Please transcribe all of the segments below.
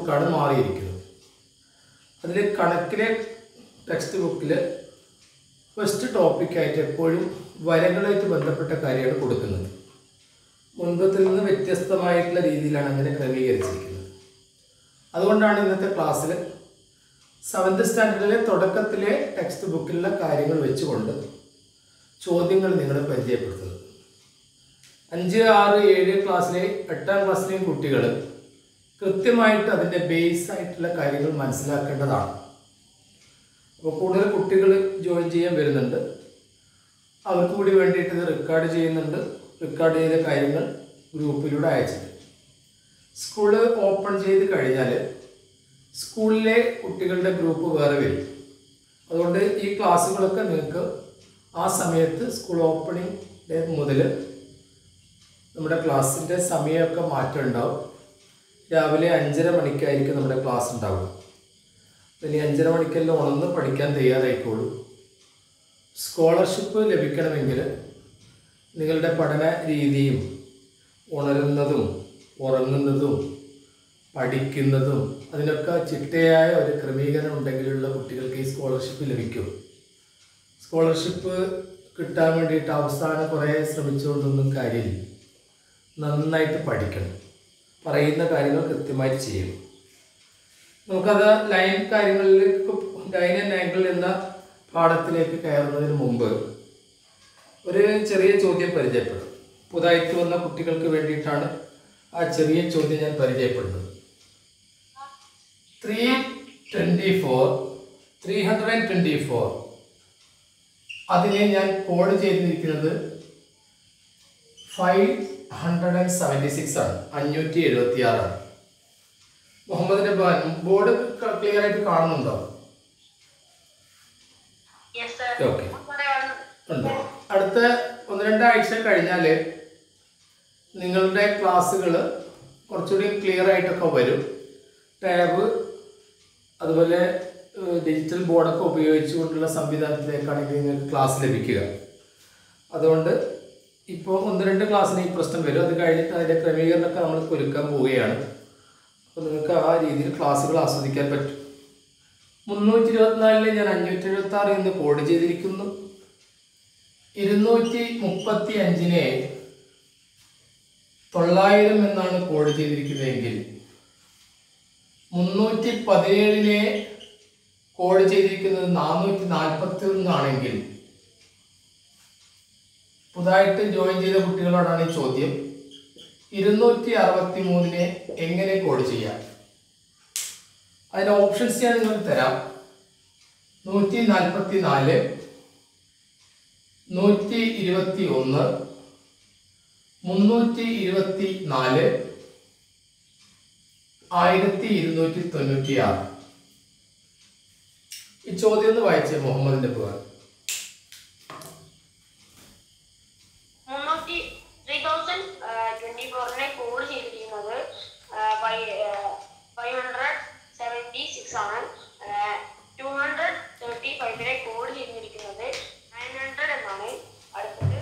ബുക്കാണ് മാറിയിരിക്കുന്നത് അതിൽ കണക്കിലെ ടെക്സ്റ്റ് ബുക്കിൽ ഫസ്റ്റ് ടോപ്പിക്കായിട്ട് എപ്പോഴും വരകളായിട്ട് ബന്ധപ്പെട്ട കാര്യമാണ് കൊടുക്കുന്നത് മുൻപത്തിൽ നിന്ന് വ്യത്യസ്തമായിട്ടുള്ള രീതിയിലാണ് അങ്ങനെ ക്രമീകരിച്ചിരിക്കുന്നത് അതുകൊണ്ടാണ് ഇന്നത്തെ ക്ലാസ്സിൽ സെവൻത് സ്റ്റാൻഡേർഡിലെ തുടക്കത്തിലെ ടെക്സ്റ്റ് ബുക്കിലുള്ള കാര്യങ്ങൾ വെച്ചുകൊണ്ട് ചോദ്യങ്ങൾ നിങ്ങളെ പരിചയപ്പെടുത്തുന്നത് അഞ്ച് ആറ് ഏഴ് ക്ലാസ്സിലെ എട്ടാം ക്ലാസ്സിലെയും കുട്ടികൾ കൃത്യമായിട്ട് അതിൻ്റെ ബേസ് ആയിട്ടുള്ള കാര്യങ്ങൾ മനസ്സിലാക്കേണ്ടതാണ് അപ്പോൾ കൂടുതൽ കുട്ടികൾ ജോയിൻ ചെയ്യാൻ വരുന്നുണ്ട് അവർക്ക് കൂടി വേണ്ടിയിട്ട് ഇത് റെക്കോർഡ് ചെയ്യുന്നുണ്ട് റെക്കോർഡ് ചെയ്ത കാര്യങ്ങൾ ഗ്രൂപ്പിലൂടെ അയച്ചിട്ട് സ്കൂള് ഓപ്പൺ ചെയ്ത് കഴിഞ്ഞാൽ സ്കൂളിലെ കുട്ടികളുടെ ഗ്രൂപ്പ് വേറെ വരും അതുകൊണ്ട് ഈ ക്ലാസ്സുകളൊക്കെ നിങ്ങൾക്ക് ആ സമയത്ത് സ്കൂൾ ഓപ്പണിംഗ് ഡേ മുതൽ നമ്മുടെ ക്ലാസ്സിൻ്റെ സമയമൊക്കെ മാറ്റം ഉണ്ടാവും രാവിലെ അഞ്ചര മണിക്കായിരിക്കും നമ്മുടെ ക്ലാസ് ഉണ്ടാവുക ഇനി അഞ്ചര മണിക്കെല്ലാം ഉണർന്ന് പഠിക്കാൻ തയ്യാറായിക്കോളൂ സ്കോളർഷിപ്പ് ലഭിക്കണമെങ്കിൽ നിങ്ങളുടെ പഠന രീതിയും ഉണരുന്നതും ഉറങ്ങുന്നതും പഠിക്കുന്നതും അതിനൊക്കെ ചിട്ടയായ ഒരു ക്രമീകരണം ഉണ്ടെങ്കിലുള്ള കുട്ടികൾക്ക് ഈ സ്കോളർഷിപ്പ് ലഭിക്കും സ്കോളർഷിപ്പ് കിട്ടാൻ വേണ്ടിയിട്ട് അവസാനം കുറേ ശ്രമിച്ചുകൊണ്ടൊന്നും കാര്യമില്ല നന്നായിട്ട് പഠിക്കണം പറയുന്ന കാര്യങ്ങൾ കൃത്യമായിട്ട് ചെയ്യണം നമുക്കത് ലൈൻ കാര്യങ്ങളിലേക്ക് ലൈൻ ആൻഡ് ആംഗിൾ എന്ന പാഠത്തിലേക്ക് കയറുന്നതിന് മുമ്പ് ഒരു ചെറിയ ചോദ്യം പരിചയപ്പെടും പുതുതായിട്ട് വന്ന കുട്ടികൾക്ക് വേണ്ടിയിട്ടാണ് ആ ചെറിയ ചോദ്യം ഞാൻ പരിചയപ്പെടുന്നത് three twenty four three hundred and twenty four അതിനെ ഞാൻ കോഡ് ചെയ്തിരിക്കുന്നത് five hundred and seventy six ആണ് അഞ്ഞൂറ്റി എഴുപത്തി ആറാണ് മുഹമ്മദ് നബാൻ ബോർഡ് ക്ലിയർ ആയിട്ട് കാണുന്നുണ്ടോ Yes, sir. ഓക്കെ പറയാം. ഉണ്ട് അടുത്ത ഒന്ന് രണ്ടാഴ്ച കഴിഞ്ഞാൽ നിങ്ങളുടെ ക്ലാസ്സുകൾ കുറച്ചുകൂടി ക്ലിയർ ആയിട്ടൊക്കെ വരും ടാബ് അതുപോലെ ഡിജിറ്റൽ ബോർഡൊക്കെ ഉപയോഗിച്ചുകൊണ്ടുള്ള സംവിധാനത്തിലേക്കാണ് ഇത് നിങ്ങൾക്ക് ക്ലാസ് ലഭിക്കുക അതുകൊണ്ട് ഇപ്പോൾ ഒന്ന് രണ്ട് ക്ലാസ്സിന് ഈ പ്രശ്നം വരും അത് കഴിഞ്ഞിട്ട് അതിൻ്റെ ക്രമീകരണമൊക്കെ നമ്മൾ ഒരുക്കാൻ പോവുകയാണ് അപ്പോൾ നിങ്ങൾക്ക് ആ രീതിയിൽ ക്ലാസ്സുകൾ ആസ്വദിക്കാൻ പറ്റും മുന്നൂറ്റി ഇരുപത്തിനാലില് ഞാൻ അഞ്ഞൂറ്റി എഴുപത്തി ആറ് എന്ന് കോഡ് ചെയ്തിരിക്കുന്നു ഇരുന്നൂറ്റി മുപ്പത്തി അഞ്ചിനെ തൊള്ളായിരം എന്നാണ് കോഡ് ചെയ്തിരിക്കുന്നതെങ്കിൽ മുന്നൂറ്റി പതിനേഴിനെ കോഡ് ചെയ്തിരിക്കുന്നത് നാനൂറ്റി നാൽപ്പത്തി ഒന്നാണെങ്കിൽ പുതുതായിട്ട് ജോയിൻ ചെയ്ത കുട്ടികളോടാണ് ഈ ചോദ്യം ഇരുന്നൂറ്റി അറുപത്തി മൂന്നിനെ എങ്ങനെ കോഡ് ചെയ്യാം അതിൻ്റെ ഓപ്ഷൻസ് ഞാൻ നിങ്ങൾക്ക് തരാം നൂറ്റി നാൽപ്പത്തി നാല് നൂറ്റി ഇരുപത്തി ഒന്ന് മുന്നൂറ്റി ഇരുപത്തി നാല് ആയിരത്തി ഇരുന്നൂറ്റി തൊണ്ണൂറ്റി ആറ് ഈ ചോദ്യം ഒന്ന് വായിച്ചേ മുഹമ്മദിന്റെ പോകാൻ മുന്നൂറ്റി ത്രീ തൗസൻഡ് ട്വന്റി ഫോറിനെ കോഡ് ചെയ്തിരിക്കുന്നത് ഫൈവ് ഹൺഡ്രഡ് സെവൻറ്റി സിക്സ് ആണ് ടു ഹൺഡ്രഡ് തേർട്ടി ഫൈവിനെ കോഡ് ചെയ്തിരിക്കുന്നത് നയൻ ഹൺഡ്രഡ് എന്നാണ് അടുത്തത്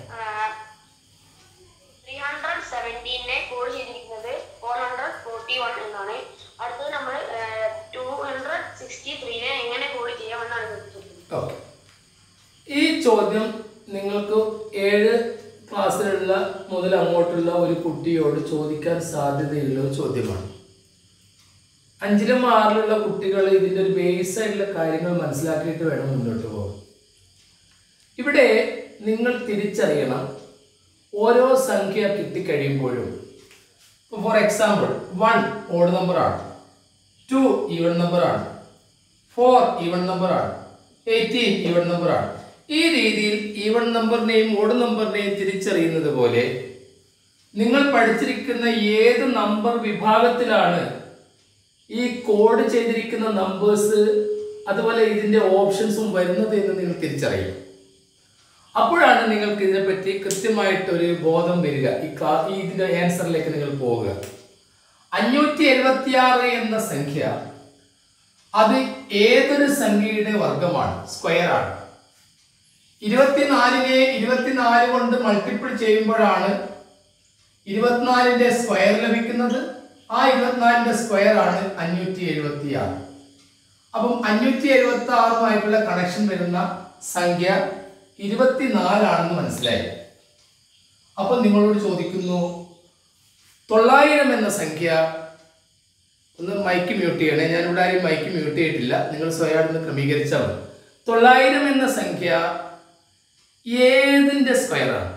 ത്രീ ഹൺഡ്രഡ് സെവൻറ്റീനെ കോഡ് ചെയ്തിരിക്കുന്നത് ഫോർ ഹൺഡ്രഡ് ഫോർട്ടി വൺ എന്നാണ് അടുത്തത് നമ്മൾ ടു ഹൺഡ്രഡ് സിക്സ്റ്റി ത്രീനെ എങ്ങനെ കോഡ് ചെയ്യാമെന്നാണ് ചോദിച്ചിരിക്കുന്നത് ഓക്കെ ഈ ചോദ്യം നിങ്ങൾക്ക് ഏഴ് ക്ലാസ്സിലുള്ള മുതൽ അങ്ങോട്ടുള്ള ഒരു കുട്ടിയോട് ചോദിക്കാൻ സാധ്യതയുള്ള ഒരു ചോദ്യമാണ് അഞ്ചിലും ആറിലുള്ള കുട്ടികൾ ഇതിൻ്റെ ഒരു ബേസ് ആയിട്ടുള്ള കാര്യങ്ങൾ മനസ്സിലാക്കിയിട്ട് വേണം മുന്നോട്ട് പോകാൻ ഇവിടെ നിങ്ങൾ തിരിച്ചറിയണം ഓരോ സംഖ്യ കിട്ടിക്കഴിയുമ്പോഴും ഫോർ എക്സാമ്പിൾ വൺ ഓഡ് നമ്പറാണ് ടു ഈവൺ നമ്പറാണ് ഫോർ ഈവൺ നമ്പറാണ് എയ്റ്റീൻ ഈവൺ നമ്പറാണ് ഈ രീതിയിൽ ഈവൺ നമ്പറിനെയും ഓഡ് നമ്പറിനെയും തിരിച്ചറിയുന്നത് പോലെ നിങ്ങൾ പഠിച്ചിരിക്കുന്ന ഏത് നമ്പർ വിഭാഗത്തിലാണ് ഈ കോഡ് ചെയ്തിരിക്കുന്ന നമ്പേഴ്സ് അതുപോലെ ഇതിൻ്റെ ഓപ്ഷൻസും വരുന്നത് എന്ന് നിങ്ങൾ തിരിച്ചറിയും അപ്പോഴാണ് നിങ്ങൾക്ക് ഇതിനെപ്പറ്റി കൃത്യമായിട്ടൊരു ബോധം വരിക ഈ ക്ലാ ഈ ഇതിൻ്റെ ആൻസറിലേക്ക് നിങ്ങൾ പോവുക അഞ്ഞൂറ്റി എഴുപത്തിയാറ് എന്ന സംഖ്യ അത് ഏതൊരു സംഖ്യയുടെ വർഗമാണ് സ്ക്വയർ ആണ് ഇരുപത്തിനാലിനെ ഇരുപത്തിനാല് കൊണ്ട് മൾട്ടിപ്പിൾ ചെയ്യുമ്പോഴാണ് ഇരുപത്തിനാലിന്റെ സ്ക്വയർ ലഭിക്കുന്നത് ആ ഇരുപത്തിനാലിന്റെ സ്ക്വയർ ആണ് അഞ്ഞൂറ്റി എഴുപത്തി ആറ് അപ്പം അഞ്ഞൂറ്റി എഴുപത്തി ആറുമായിട്ടുള്ള കണക്ഷൻ വരുന്ന സംഖ്യ ഇരുപത്തിനാലാണെന്ന് മനസ്സിലായി അപ്പം നിങ്ങളോട് ചോദിക്കുന്നു തൊള്ളായിരം എന്ന സംഖ്യ ഒന്ന് മൈക്ക് മ്യൂട്ട് ചെയ്യണേ ഞാൻ ഇവിടെ ആരും മൈക്ക് മ്യൂട്ട് ചെയ്തിട്ടില്ല നിങ്ങൾ സ്വയം ഒന്ന് ക്രമീകരിച്ചാൽ മതി തൊള്ളായിരം എന്ന സംഖ്യ ഏതിൻ്റെ സ്ക്വയറാണ്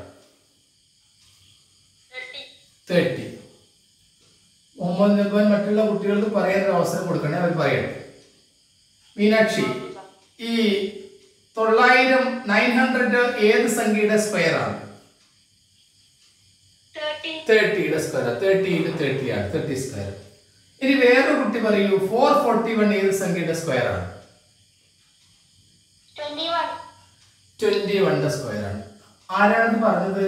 തേർട്ടി തേർട്ടി മുഹമ്മദ് നബാൻ മറ്റുള്ള കുട്ടികൾക്ക് പറയാൻ ഒരു അവസരം കൊടുക്കണേ അവർ പറയട്ടെ മീനാക്ഷി ഈ തൊള്ളായിരം നയൻ ഹൺഡ്രഡ് ഏത് സംഖ്യയുടെ സ്ക്വയർ ആണ് തേർട്ടി തേർട്ടിയുടെ സ്ക്വയർ തേർട്ടി ഇൻറ്റു തേർട്ടി ആണ് തേർട്ടി സ്ക്വയർ ഇനി വേറൊരു കുട്ടി പറയൂ ഫോർ ഫോർട്ടി വൺ ഏത് സംഖ്യയുടെ സ്ക്വയർ ആണ് ട്വന്റി വൺ ട്വന്റി വണ്ണിന്റെ സ്ക്വയർ ആണ് ആരാണത് പറഞ്ഞത്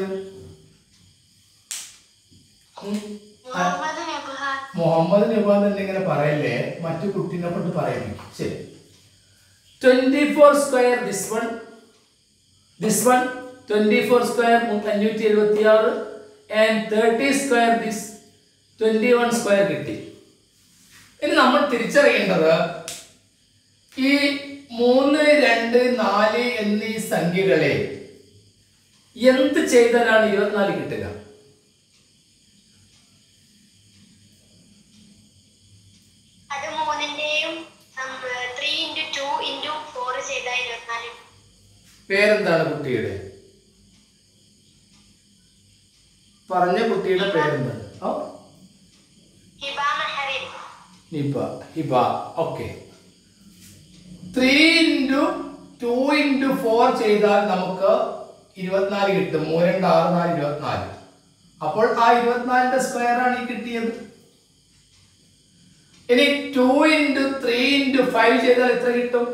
ഉം. ആ- മുഹമ്മദ് നബ്ഹാൻ മുഹമ്മദ് നബാൻ തന്നെ ഇങ്ങനെ പറയല്ലേ മറ്റു കുട്ടീനെ കൊണ്ട് പറയിപ്പിക്കും ശരി twenty four square this one this one twenty four square അഞ്ഞൂറ്റി എഴുപത്തി ആറ് and thirty square this twenty one square കിട്ടി ഇനി നമ്മൾ തിരിച്ചറിയേണ്ടത് ഈ മൂന്ന് രണ്ട് നാല് എന്നീ സംഖ്യകളെ എന്ത് ചെയ്താലാണ് ഇരുപത്തിനാല് കിട്ടുക അത് മൂന്നിന്റെയും three into two into four ചെയ്ത ഇരുപത്തിനാല് പേരെന്താണ് കുട്ടിയുടെ പറഞ്ഞ കുട്ടിയുടെ പേരെന്താണ് ഓ Hiba Mehrin Hiba Hiba okay three into two into four ചെയ്താൽ നമുക്ക് ഇരുപത്തിനാല് കിട്ടും മൂന്ന് രണ്ട് ആറ് നാല് ഇരുപത്തിനാല് അപ്പോൾ ആ ഇരുപത്തിനാലിന്റെ സ്ക്വയർ ആണ് ഈ കിട്ടിയത് ഇനി two into three into five ചെയ്താൽ എത്ര കിട്ടും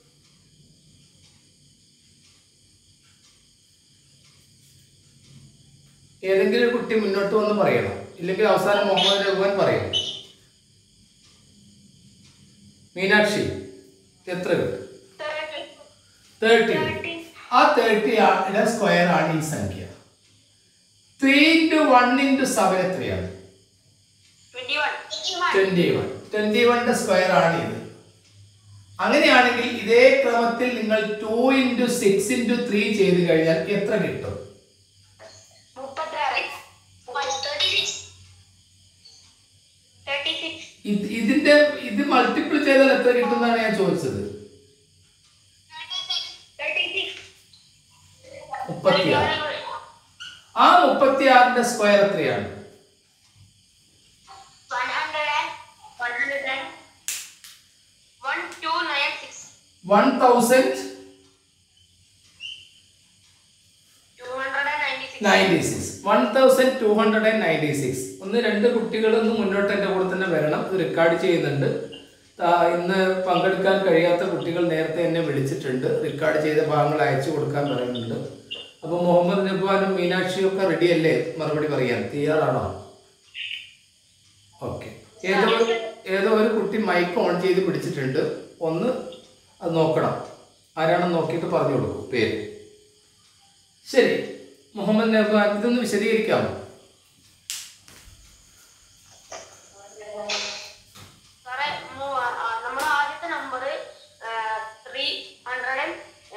ഏതെങ്കിലും ഒരു കുട്ടി മുന്നോട്ട് വന്ന് പറയണം ഇല്ലെങ്കിൽ അവസാനം മുഹമ്മദ് രഘുവൻ പറയണം മീനാക്ഷി എത്ര കിട്ടും തേർട്ടി തേർട്ടി തേർട്ടി ആ തേർട്ടി ആണ് സ്ക്വയർ ആണ് ഈ സംഖ്യ three into one into seven എത്രയാണ് twenty one twenty one twenty വണ്ണിന്റെ സ്ക്വയർ ആണ് ഇത് അങ്ങനെയാണെങ്കിൽ ഇതേ ക്രമത്തിൽ നിങ്ങൾ two into six into three ചെയ്ത് കഴിഞ്ഞാൽ എത്ര കിട്ടും മുപ്പത്താറ് തേർട്ടി സിക്സ് തേർട്ടി സിക്സ് ഇത് ഇതിന്റെ ഇത് മൾട്ടിപ്പിൾ ചെയ്താൽ എത്ര കിട്ടുമെന്നാണ് ഞാൻ ചോദിച്ചത് തേർട്ടി സിക്സ് മുപ്പത്തിയാറ് ആ മുപ്പത്തി ആറിന്റെ സ്ക്വയർ എത്രയാണ് one hundred and one hundred and one two nine six one thousand two hundred and ninety six ninety six one thousand two hundred and ninety six ഒന്ന് രണ്ട് കുട്ടികളൊന്ന് മുന്നോട്ട് എൻ്റെ കൂടെ തന്നെ വരണം ഇത് റെക്കോർഡ് ചെയ്യുന്നുണ്ട് ആ, ഇന്ന് പങ്കെടുക്കാൻ കഴിയാത്ത കുട്ടികൾ നേരത്തെ എന്നെ വിളിച്ചിട്ടുണ്ട് റെക്കോർഡ് ചെയ്ത ഭാഗങ്ങൾ അയച്ചു കൊടുക്കാൻ പറയുന്നുണ്ട് അപ്പോൾ മുഹമ്മദ് നബ്വാനും മീനാക്ഷിയും ഒക്കെ റെഡി അല്ലേ മറുപടി പറയാൻ തയ്യാറാണോ ഓക്കെ ഏതോ ഒരു- ഏതോ ഒരു കുട്ടി മൈക്ക് ഓൺ ചെയ്ത് പിടിച്ചിട്ടുണ്ട് ഒന്ന് അത് നോക്കണം ആരാണെന്ന് നോക്കിയിട്ട് പറഞ്ഞു കൊടുക്കും പേര് ശരി മുഹമ്മദ് നബ്വാൻ ഇതൊന്ന് വിശദീകരിക്കാമോ സാറേ നമ്മുടെ ആദ്യത്തെ number three hundred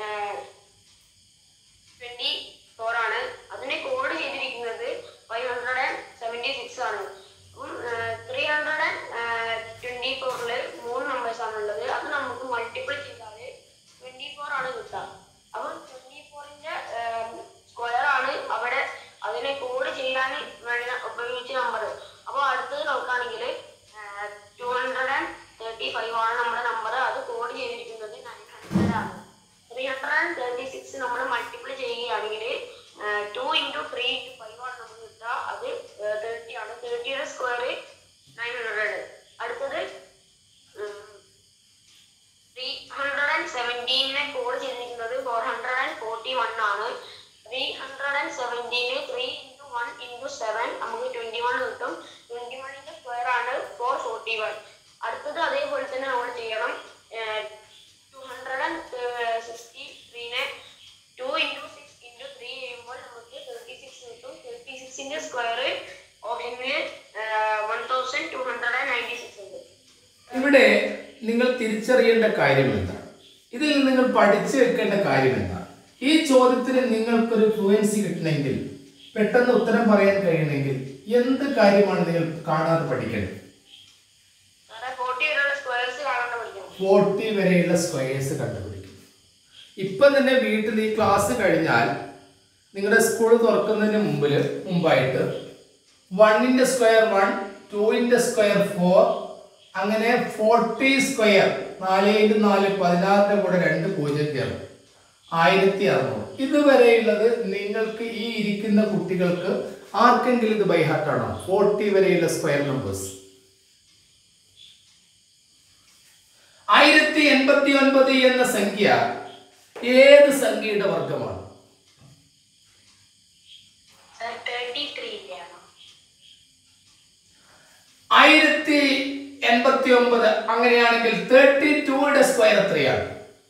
twenty four ആണ് അതിനെ കോഡ് ചെയ്തിരിക്കുന്നത് five hundred and seventy six ആണ് അപ്പം ത്രീ ഹൺഡ്രഡ് ആൻഡ് ട്വന്റി ഫോറില് മൂന്ന് നമ്പേഴ്സ് ആണ് ഉള്ളത് അത് നമുക്ക് മൾട്ടിപ്പിൾ ചെയ്താൽ ട്വന്റി ഫോർ ആണ് കിട്ടുക അപ്പം ട്വന്റി ഫോറിന്റെ സ്ക്വയർ ആണ് അവിടെ അതിനെ കോഡ് ചെയ്യാൻ വേണ്ടി ഉപയോഗിച്ച നമ്പർ അപ്പോൾ അടുത്തത് നോക്കുകയാണെങ്കിൽ two hundred and thirty five ആണ് നമ്മുടെ നമ്പർ അത് കോഡ് ചെയ്തിരിക്കുന്നത് നയൻ ഹൺഡ്രഡ് ആണ് three hundred and thirty six നമ്മൾ മൾട്ടിപ്പിൾ ചെയ്യുകയാണെങ്കിൽ two into three into five ആണ് നമുക്ക് കിട്ടുക അത് തേർട്ടി ആണ് തേർട്ടിയുടെ സ്ക്വയർ നയൻ ഹൺഡ്രഡ് അടുത്തത് ത്രീ ഹൺഡ്രഡ് ആൻഡ് സെവൻറ്റീനെ കോഡ് ചെയ്തിരിക്കുന്നത് four hundred and forty one ആണ് ത്രീ ഹൺഡ്രഡ് ആൻഡ് സെവൻറ്റീന് three into one into seven നമുക്ക് ട്വൻറ്റി വൺ കിട്ടും ട്വൻറ്റി വണ്ണിൻ്റെ സ്ക്വയർ ആണ് ഫോർ ഫോർട്ടി വൺ അടുത്തത് അതേപോലെ തന്നെ നമ്മൾ ചെയ്യണം ടു ഹൺഡ്രഡ് ആൻഡ് സിക്സ്റ്റി ത്രീനെ two into six into three ചെയ്യുമ്പോൾ നമുക്ക് തേർട്ടി സിക്സ് കിട്ടും തേർട്ടി സിക്സിൻ്റെ സ്ക്വയർ ഓപ്ഷനിൽ വൺ തൗസൻഡ് ടു ഇവിടെ നിങ്ങൾ തിരിച്ചറിയേണ്ട കാര്യം എന്താണ് ഇതിൽ നിങ്ങൾ പഠിച്ചു വെക്കേണ്ട കാര്യം എന്താണ് ഈ ചോദ്യത്തിന് നിങ്ങൾക്കൊരു ഫ്ലുവൻസി കിട്ടണമെങ്കിൽ പെട്ടെന്ന് ഉത്തരം പറയാൻ കഴിയണമെങ്കിൽ എന്ത് കാര്യമാണ് നിങ്ങൾ കാണാതെ പഠിക്കേണ്ടത് സാറേ ഫോർട്ടി വരെയുള്ള സ്ക്വയർസ് കാണാണ്ട് പഠിക്കണം ഫോർട്ടി വരെയുള്ള സ്ക്വയേഴ്സ് കണ്ടുപിടിക്കും ഇപ്പം തന്നെ വീട്ടിൽ ഈ ക്ലാസ് കഴിഞ്ഞാൽ നിങ്ങളുടെ സ്കൂൾ തുറക്കുന്നതിന് മുമ്പിൽ മുമ്പായിട്ട് വണ്ണിൻ്റെ സ്ക്വയർ വൺ ടൂവിൻ്റെ സ്ക്വയർ ഫോർ അങ്ങനെ ഫോർട്ടി സ്ക്വയർ നാല് ഇൻറ്റു നാല് പതിനാറിൻ്റെ കൂടെ രണ്ട് പൂജ്യം ചേർന്ന് ആയിരത്തി അറുന്നൂറ് ഇതുവരെയുള്ളത് നിങ്ങൾക്ക് ഈ ഇരിക്കുന്ന കുട്ടികൾക്ക് ആർക്കെങ്കിലും ഇത് ബൈഹാർട്ടാണോ ഫോർട്ടി വരെയുള്ള സ്ക്വയർ നമ്പേഴ്സ് ആയിരത്തി എൺപത്തി ഒൻപത് എന്ന സംഖ്യ ഏത് സംഖ്യയുടെ വർഗമാണ് സാർ തേർട്ടി ത്രീ ഇല്ലയാണോ ആയിരത്തി എൺപത്തി ഒമ്പത് അങ്ങനെയാണെങ്കിൽ തേർട്ടി ടൂയുടെ സ്ക്വയർ എത്രയാണ്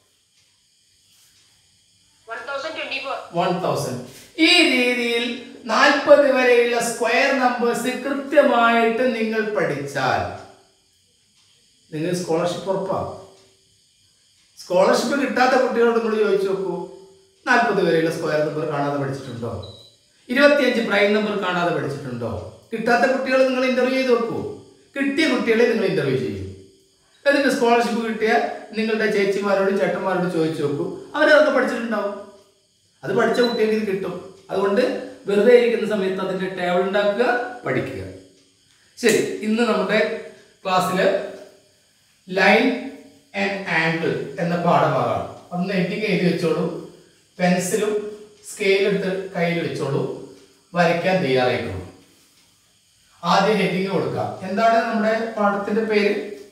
one thousand twenty four one thousand ഈ രീതിയിൽ നാൽപ്പത് വരെയുള്ള സ്ക്വയർ നമ്പേഴ്സ് കൃത്യമായിട്ട് നിങ്ങൾ പഠിച്ചാൽ നിങ്ങൾ സ്കോളർഷിപ്പ് ഉറപ്പാണ് സ്കോളർഷിപ്പ് കിട്ടാത്ത കുട്ടികളോട് നിങ്ങൾ ചോദിച്ചു നോക്കൂ നാൽപ്പത് വരെയുള്ള സ്ക്വയർ നമ്പർ കാണാതെ പഠിച്ചിട്ടുണ്ടോ ഇരുപത്തിയഞ്ച് പ്രൈം നമ്പർ കാണാതെ പഠിച്ചിട്ടുണ്ടോ കിട്ടാത്ത കുട്ടികൾ നിങ്ങൾ ഇന്റർവ്യൂ ചെയ്ത് നോക്കൂ കിട്ടിയ കുട്ടികളെ നിങ്ങൾ ഇന്റർവ്യൂ ചെയ്യും എന്നിട്ട് സ്കോളർഷിപ്പ് കിട്ടിയ നിങ്ങളുടെ ചേച്ചിമാരോട് ചേട്ടന്മാരോട് ചോദിച്ചു നോക്കൂ അവരതൊക്കെ പഠിച്ചിട്ടുണ്ടാവും അത് പഠിച്ച കുട്ടികൾക്ക് ഇത് കിട്ടും അതുകൊണ്ട് വെറുതെ ഇരിക്കുന്ന സമയത്ത് അതിന്റെ ടേബിൾ ഉണ്ടാക്കുക പഠിക്കുക ശരി ഇന്ന് നമ്മുടെ ക്ലാസ്സിൽ ലൈൻ ആൻഡ് ആംഗിൾ എന്ന പാഠഭാഗമാണ് ഒന്ന് ഹെഡിങ് എഴുതി വെച്ചോളൂ പെൻസിലും സ്കെയിൽ എടുത്ത് കയ്യിൽ വെച്ചോളൂ വരയ്ക്കാൻ തയ്യാറായിക്കോളൂ ആദ്യം ഹെഡിങ് കൊടുക്കാം എന്താണ് നമ്മുടെ പാഠത്തിന്റെ പേര്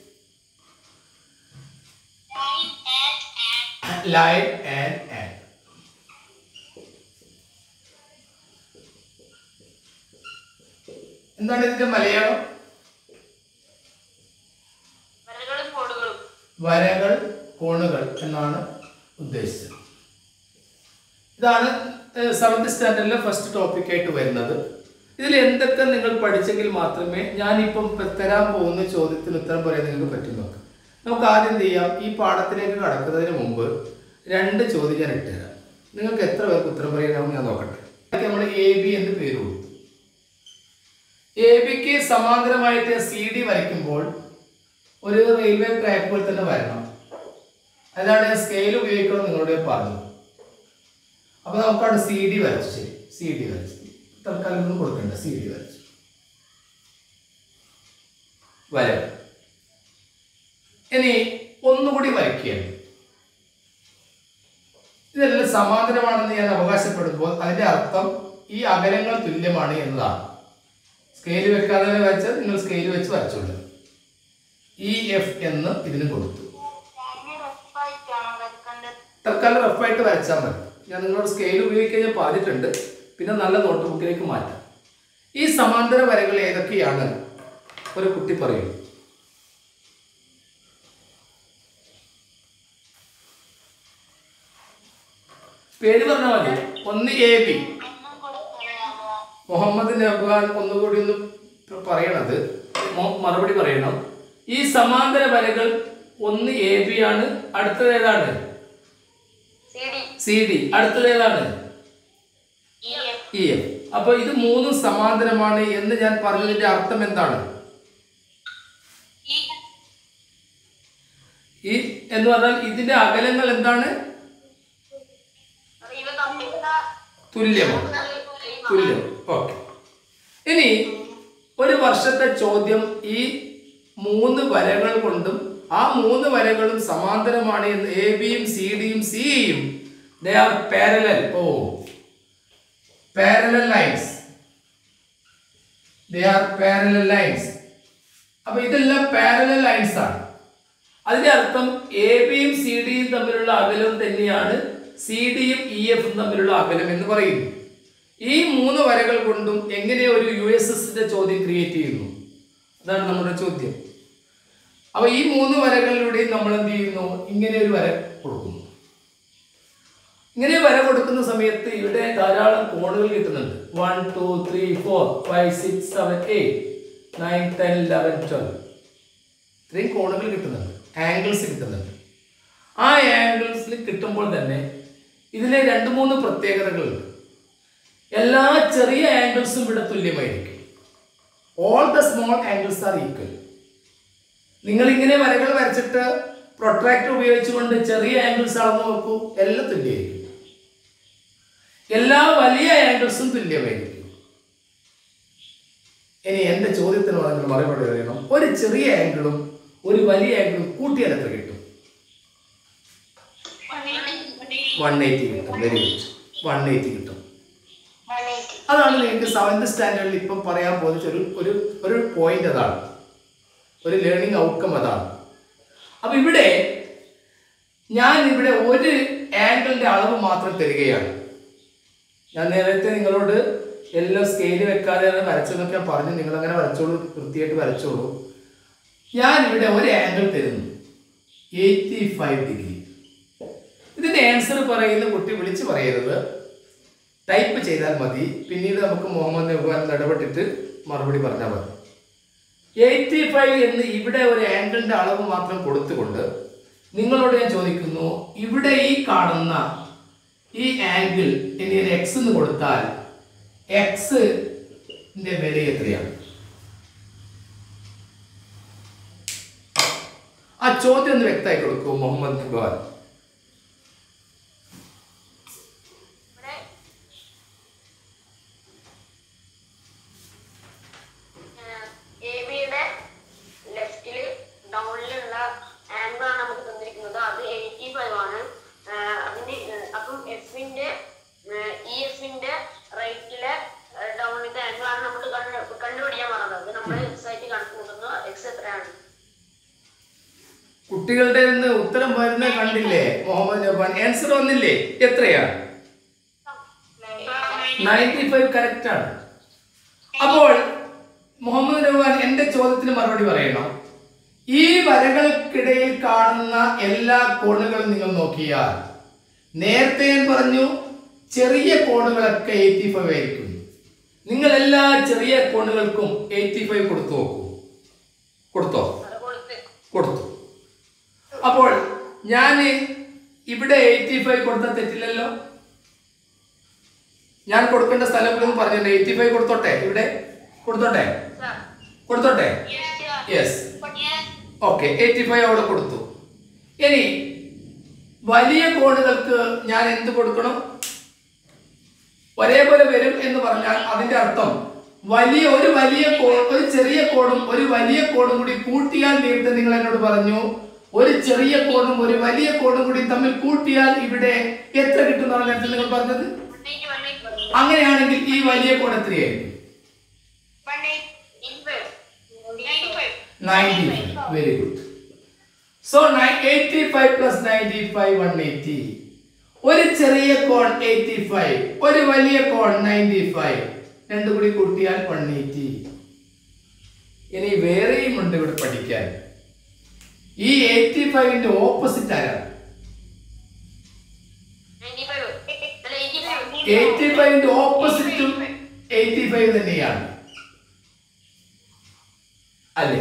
ലൈൻ ആൻഡ് ആംഗിൾ എന്താണ് ഇതിന്റെ മലയാളം വരകളും കോടുകളും വരകൾ കോണുകൾ എന്നാണ് ഉദ്ദേശിച്ചത് ഇതാണ് സെവൻത് സ്റ്റാൻഡേർഡിലെ ഫസ്റ്റ് ടോപ്പിക് ആയിട്ട് വരുന്നത് ഇതിൽ എന്തൊക്കെ നിങ്ങൾ പഠിച്ചെങ്കിൽ മാത്രമേ ഞാനിപ്പം ഇപ്പം തരാൻ പോകുന്ന ചോദ്യത്തിന് ഉത്തരം പറയാൻ നിങ്ങൾക്ക് പറ്റും നോക്കാം നമുക്ക് ആദ്യം എന്ത് ചെയ്യാം ഈ പാഠത്തിലേക്ക് കടക്കുന്നതിന് മുമ്പ് രണ്ട് ചോദ്യം ഞാൻ ഇട്ടുതരാം നിങ്ങൾക്ക് എത്ര പേർക്ക് ഉത്തരം പറയാനാവും ഞാൻ നോക്കട്ടെ നമ്മൾ എ ബി എന്ന് പേര് കൊടുത്തു എ ബിക്ക് സമാന്തരമായിട്ട് സി ഡി വരയ്ക്കുമ്പോൾ ഒരു റെയിൽവേ ട്രാക്ക് പോലെ തന്നെ വരണം അതിനാണ് ഞാൻ സ്കെയിൽ ഉപയോഗിക്കണം നിങ്ങളോട് ഞാൻ പറഞ്ഞത് അപ്പൊ നമുക്കവിടെ സി ഡി വരച്ചു ശരി സി ഡി വരച്ചു തൽക്കാലം ഒന്നും കൊടുക്കണ്ട സി ഡി വരച്ചു വര ഇനി ഒന്നുകൂടി വരയ്ക്കുകയാണ് ഇതെല്ലാം സമാന്തരമാണെന്ന് ഞാൻ അവകാശപ്പെടുമ്പോൾ അതിന്റെ അർത്ഥം ഈ അകലങ്ങൾ തുല്യമാണ് എന്നതാണ് സ്കെയിൽ വെക്കാതെ വരച്ചാൽ നിങ്ങൾ സ്കെയിൽ വെച്ച് വരച്ചോളൂ ഇ എഫ് എന്ന് ഇതിന് കൊടുത്തു തൽക്കാലം റഫായിട്ട് വരച്ചാൽ മതി ഞാൻ നിങ്ങളോട് സ്കെയിൽ ഉപയോഗിക്കാൻ ഞാൻ പറഞ്ഞിട്ടുണ്ട് പിന്നെ നല്ല നോട്ട് ബുക്കിലേക്ക് മാറ്റാം ഈ സമാന്തര വരകൾ ഏതൊക്കെയാണ് ഒരു കുട്ടി പറയൂ പേര് പറഞ്ഞാൽ മതി ഒന്ന് എ ബി മുഹമ്മദ് നബ്ഹാൻ ഒന്നുകൂടി ഒന്ന് പ- പറയണത് മൊ- മറുപടി പറയണം ഈ സമാന്തര വരകൾ ഒന്ന് എ ബി ആണ് അടുത്തത് ഏതാണ് സി ഡി സി ഡി അടുത്തത് ഏതാണ് ഇ എഫ് ഇ എഫ് അപ്പൊ ഇത് മൂന്നും സമാന്തരമാണ് എന്ന് ഞാൻ പറഞ്ഞതിന്റെ അർത്ഥം എന്താണ് ഇ ഈ എന്ന് പറഞ്ഞാൽ ഇതിന്റെ അകലങ്ങൾ എന്താണ് ഇവ തമ്മിലുള്ള തുല്യമാണ് തുല്യം ഓക്കെ ഇനി ഒരു വർഷത്തെ ചോദ്യം ഈ മൂന്ന് വരകൾ കൊണ്ടും ആ മൂന്ന് വരകളും സമാന്തരമാണ് എന്ന് എ ബിയും സി ഡിയും സിയും they are parallel oh parallel lines they are parallel lines അപ്പൊ ഇതെല്ലാം പാരലൽ ലൈൻസ് ആണ് അതിന്റെ അർത്ഥം എ ബിയും സി ഡിയും തമ്മിലുള്ള അകലം തന്നെയാണ് സി ഡിയും ഇ എഫും തമ്മിലുള്ള അകലം എന്ന് പറയുന്നു ഈ മൂന്ന് വരകൾ കൊണ്ടും എങ്ങനെ ഒരു യു എസ് എസിന്റെ ചോദ്യം ക്രിയേറ്റ് ചെയ്യുന്നു അതാണ് നമ്മുടെ ചോദ്യം അപ്പൊ ഈ മൂന്ന് വരകളിലൂടെയും നമ്മൾ എന്ത് ചെയ്യുന്നു ഇങ്ങനെ ഒരു വര കൊടുക്കുന്നു ഇങ്ങനെ വര കൊടുക്കുന്ന സമയത്ത് ഇവിടെ ധാരാളം കോണുകൾ കിട്ടുന്നുണ്ട് one two three four five six seven eight nine ten eleven twelve ഇത്രയും കോണുകൾ കിട്ടുന്നുണ്ട് ആംഗിൾസ് കിട്ടുന്നുണ്ട് ആ ആംഗിൾസിൽ കിട്ടുമ്പോൾ തന്നെ ഇതിലെ രണ്ട് മൂന്ന് പ്രത്യേകതകളുണ്ട് എല്ലാ ചെറിയ ആംഗിൾസും ഇവിടെ തുല്യമായിരിക്കും all the small angles are equal നിങ്ങൾ ഇങ്ങനെ വരകൾ വരച്ചിട്ട് പ്രൊട്രാക്ടർ ഉപയോഗിച്ചുകൊണ്ട് ചെറിയ ആംഗിൾസ് അളന്ന് നോക്കൂ എല്ലാം തുല്യമായിരിക്കും എല്ലാ വലിയ ആംഗിൾസും തുല്യമായിരിക്കും ഇനി എന്റെ ചോദ്യത്തിന് നിങ്ങൾ മറുപടി അറിയണം ഒരു ചെറിയ ആംഗിളും ഒരു വലിയ ആംഗിളും കൂട്ടിയാൽ എത്ര കിട്ടും വൺ എയ്റ്റി കിട്ടും വെരി ഗുഡ് വൺ എയ്റ്റി കിട്ടും അതാണ് നിങ്ങൾക്ക് സെവൻത് സ്റ്റാൻഡേർഡിൽ ഇപ്പം പറയാൻ പോകുന്ന ഒരു ഒരു ഒരു പോയിന്റ് അതാണ് ഒരു ലേണിംഗ് ഔട്ട്കം അതാണ് അപ്പൊ ഇവിടെ ഞാൻ ഇവിടെ ഒരു ആംഗിളിന്റെ അളവ് മാത്രം തരികയാണ് ഞാൻ നേരത്തെ നിങ്ങളോട് എല്ലാം സ്കെയിൽ വെക്കാതെയാണ് വരച്ചതെന്നൊക്കെ ഞാൻ പറഞ്ഞു നിങ്ങൾ അങ്ങനെ വരച്ചോളൂ വൃത്തിയായിട്ട് വരച്ചോളൂ ഞാൻ ഇവിടെ ഒരു ആംഗിൾ തരുന്നു എയ്റ്റി ഫൈവ് ഡിഗ്രി ഇതിന്റെ ആൻസർ പറയുന്ന കുട്ടി വിളിച്ച് പറയരുത് ടൈപ്പ് ചെയ്താൽ മതി പിന്നീട് നമുക്ക് മുഹമ്മദ് നബുവാൻ ഇടപെട്ടിട്ട് മറുപടി പറഞ്ഞാൽ മതി എയ്റ്റി ഫൈവ് എന്ന് ഇവിടെ ഒരു ആംഗിളിന്റെ അളവ് മാത്രം കൊടുത്തുകൊണ്ട് നിങ്ങളോട് ഞാൻ ചോദിക്കുന്നു ഇവിടെ ഈ കാണുന്ന ഈ ആംഗിൾ ഇനി ഒരു എക്സ് എന്ന് കൊടുത്താൽ എക്സ് വില എത്രയാണ് ആ ചോദ്യം ഒന്ന് വ്യക്തമായി കൊടുക്കൂ മുഹമ്മദ് നബുവാൻ ഇവിടെ എ ബിയുടെ ലെഫ്റ്റില് ഡൗണിലുള്ള ആംഗിൾ ആണ് നമുക്ക് തന്നിരിക്കുന്നത് അത് എയ്റ്റി ഫൈവ് ആണ് ആഹ് അതിന് ഏഹ് അപ്പം എഫിന്റെ ഇ എഫിന്റെ റൈറ്റിലെ ഡൗണിലത്തെ ആംഗിൾ ആണ് നമ്മൾ കണ്ടു കണ്ടുപിടിക്കാൻ പറഞ്ഞത് നമ്മൾ എക്സ് ആയിട്ട് കണക്ക് കൂട്ടുന്നു എക്സ് എത്രയാണ് കുട്ടികളുടെ നിന്ന് ഉത്തരം വരുന്ന കണ്ടില്ലേ മുഹമ്മദ് നബാൻ ആൻസർ വന്നില്ലേ എത്രയാണ് നയൻറ്റി ഫൈവ് കറക്റ്റ് ആണ് അപ്പോൾ മുഹമ്മദ് നബാൻ എന്റെ ചോദ്യത്തിന് മറുപടി പറയണം ഈ വരകൾക്കിടയിൽ കാണുന്ന എല്ലാ കോണുകളും നിങ്ങൾ നോക്കിയാൽ നേരത്തെ ഞാൻ പറഞ്ഞു ചെറിയ കോണുകളൊക്കെ എയ്റ്റി ഫൈവ് ആയിരിക്കും നിങ്ങൾ എല്ലാ ചെറിയ കോണുകൾക്കും എയ്റ്റി ഫൈവ് കൊടുത്തു നോക്കൂ കൊടുത്തോ അത് കൊടുത്ത് കൊടുത്തു അപ്പോൾ ഞാൻ ഇവിടെ എയ്റ്റി ഫൈവ് കൊടുത്താൽ തെറ്റില്ലല്ലോ ഞാൻ കൊടുക്കേണ്ട സ്ഥലങ്ങളൊന്നും പറഞ്ഞിട്ടുണ്ട് എയ്റ്റി ഫൈവ് കൊടുത്തോട്ടെ ഇവിടെ കൊടുത്തോട്ടെ സാർ കൊടുത്തോട്ടെ യെസ് ഓക്കെ എയ്റ്റി ഫൈവ് അവിടെ കൊടുത്തു ഇനി വലിയ കോണുകൾക്ക് ഞാൻ എന്ത് കൊടുക്കണം ഒരേപോലെ വരും എന്ന് പറഞ്ഞാൽ അതിന്റെ അർത്ഥം വലിയ ഒരു വലിയ കോ ഒരു ചെറിയ കോണും ഒരു വലിയ കോണും കൂടി കൂട്ടിയാൽ നേരത്തെ നിങ്ങൾ എന്നോട് പറഞ്ഞു ഒരു ചെറിയ കോണും ഒരു വലിയ കോണും കൂടി തമ്മിൽ കൂട്ടിയാൽ ഇവിടെ എത്ര കിട്ടുന്നതാണ് നേരത്തെ നിങ്ങൾ പറഞ്ഞത് വണ്ണേക്ക് വണ്ണേക്ക് അങ്ങനെയാണെങ്കിൽ ഈ വലിയ കോൺ എത്രയായിരിക്കും ninety five very good so eighty five plus ninety five one eighty ഒരു ചെറിയ കോൺ എയ്റ്റി ഫൈവ് ഒരു വലിയ കോൺ നയൻറ്റി ഫൈവ് രണ്ടും കൂടി കൂട്ടിയാൽ വൺ എയ്റ്റി ഇനി വേറെയും ഉണ്ട് ഇവിടെ പഠിക്കാൻ ഈ എയ്റ്റി ഫൈവിന്റെ ഓപ്പോസിറ്റ് ആരാണ് എയ്റ്റി ഫൈവിന്റെ ഓപ്പോസിറ്റും എയ്റ്റി ഫൈവ് തന്നെയാണ് അല്ലേ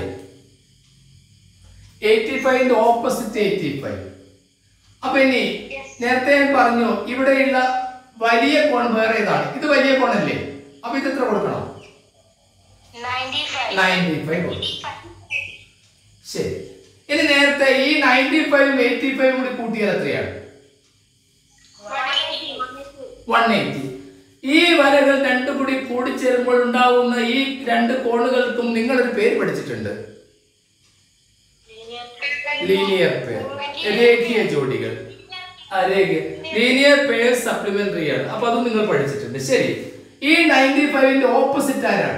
എയ്റ്റി ഫൈവിന്റെ ഓപ്പോസിറ്റ് എയ്റ്റി ഫൈവ് അപ്പൊ ഇനി നേരത്തെ ഞാൻ പറഞ്ഞു ഇവിടെയുള്ള വലിയ കോൺ വേറെ ഏതാണ് ഇത് വലിയ കോണല്ലേ അപ്പൊ ഇത് എത്ര കൊടുക്കണം നയൻറ്റി ഫൈവ് ശരി ഇനി നേരത്തെ ഈ നയൻറ്റി ഫൈവും എയ്റ്റി ഫൈവും കൂടി കൂട്ടിയാൽ എത്രയാണ് വൺ എയ്റ്റി ഈ വരകൾ രണ്ടും കൂടി കൂടിച്ചേരുമ്പോൾ ഉണ്ടാവുന്ന ഈ രണ്ട് കോണുകൾക്കും നിങ്ങളൊരു പേര് പഠിച്ചിട്ടുണ്ട് ലീനിയർ പേർ രേഖീയ ജോഡികൾ ആ, രേഖീയ ലീനിയർ പേർ സപ്ലിമെന്ററി ആണ് അപ്പൊ അതും നിങ്ങൾ പഠിച്ചിട്ടുണ്ട് ശരി ഈ നയൻറ്റി ഫൈവിന്റെ ഓപ്പോസിറ്റ് ആരാണ്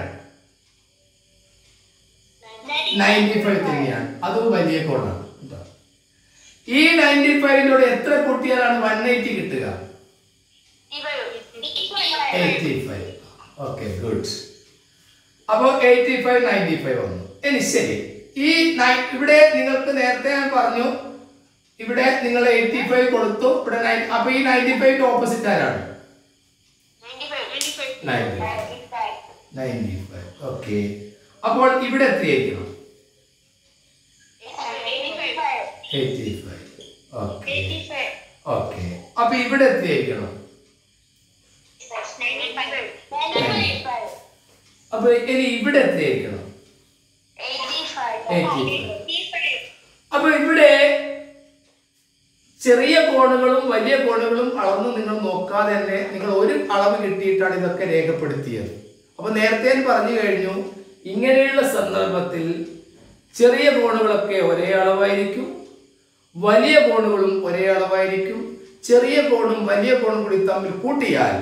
നയൻറ്റി ഫൈവ് തന്നെയാണ് അതും വലിയ കോണാണ് കേട്ടോ. ഈ നയൻറ്റി ഫൈവിനോട് എത്ര കൂട്ടിയാലാണ് വൺ എയ്റ്റി കിട്ടുക എയ്റ്റി ഫൈവ് ഓക്കെ ഗുഡ് അപ്പോൾ എയ്റ്റി ഫൈവ് നയൻറ്റി ഫൈവ് വന്നു ഇനി ശരി ഈ നയ- ഇവിടെ നിങ്ങൾക്ക് നേരത്തെ ഞാൻ പറഞ്ഞു ഇവിടെ നിങ്ങൾ എയ്റ്റി ഫൈവ് കൊടുത്തു ഇവിടെ നയൻ- അപ്പൊ ഈ നയൻറ്റി ഫൈവിന്റെ ഓപ്പോസിറ്റ് ആരാണ് നയൻറ്റി നയൻറ്റി ഫൈവ് ഓക്കെ അപ്പോൾ ഇവിടെ എത്രയായിരിക്കണം eighty five okay eighty five okay അപ്പൊ ഇവിടെ എത്തിയിരിക്കണം നയൻറ്റി ഫൈവ് നയൻറ്റി ഫൈവ് അപ്പൊ ഇനി ഇവിടെ എത്തിയിരിക്കണം eighty five eighty five eighty five അപ്പൊ ഇവിടെ ചെറിയ കോണുകളും വലിയ കോണുകളും അളന്ന് നിങ്ങൾ നോക്കാതെ തന്നെ നിങ്ങൾ ഒരു അളവ് കിട്ടിയിട്ടാണ് ഇതൊക്കെ രേഖപ്പെടുത്തിയത് അപ്പൊ നേരത്തെ ഞാൻ പറഞ്ഞു കഴിഞ്ഞു ഇങ്ങനെയുള്ള സന്ദർഭത്തിൽ ചെറിയ കോണുകളൊക്കെ ഒരേ അളവായിരിക്കും വലിയ കോണുകളും ഒരേ അളവായിരിക്കും ചെറിയ കോണും വലിയ കോണും കൂടി തമ്മിൽ കൂട്ടിയാൽ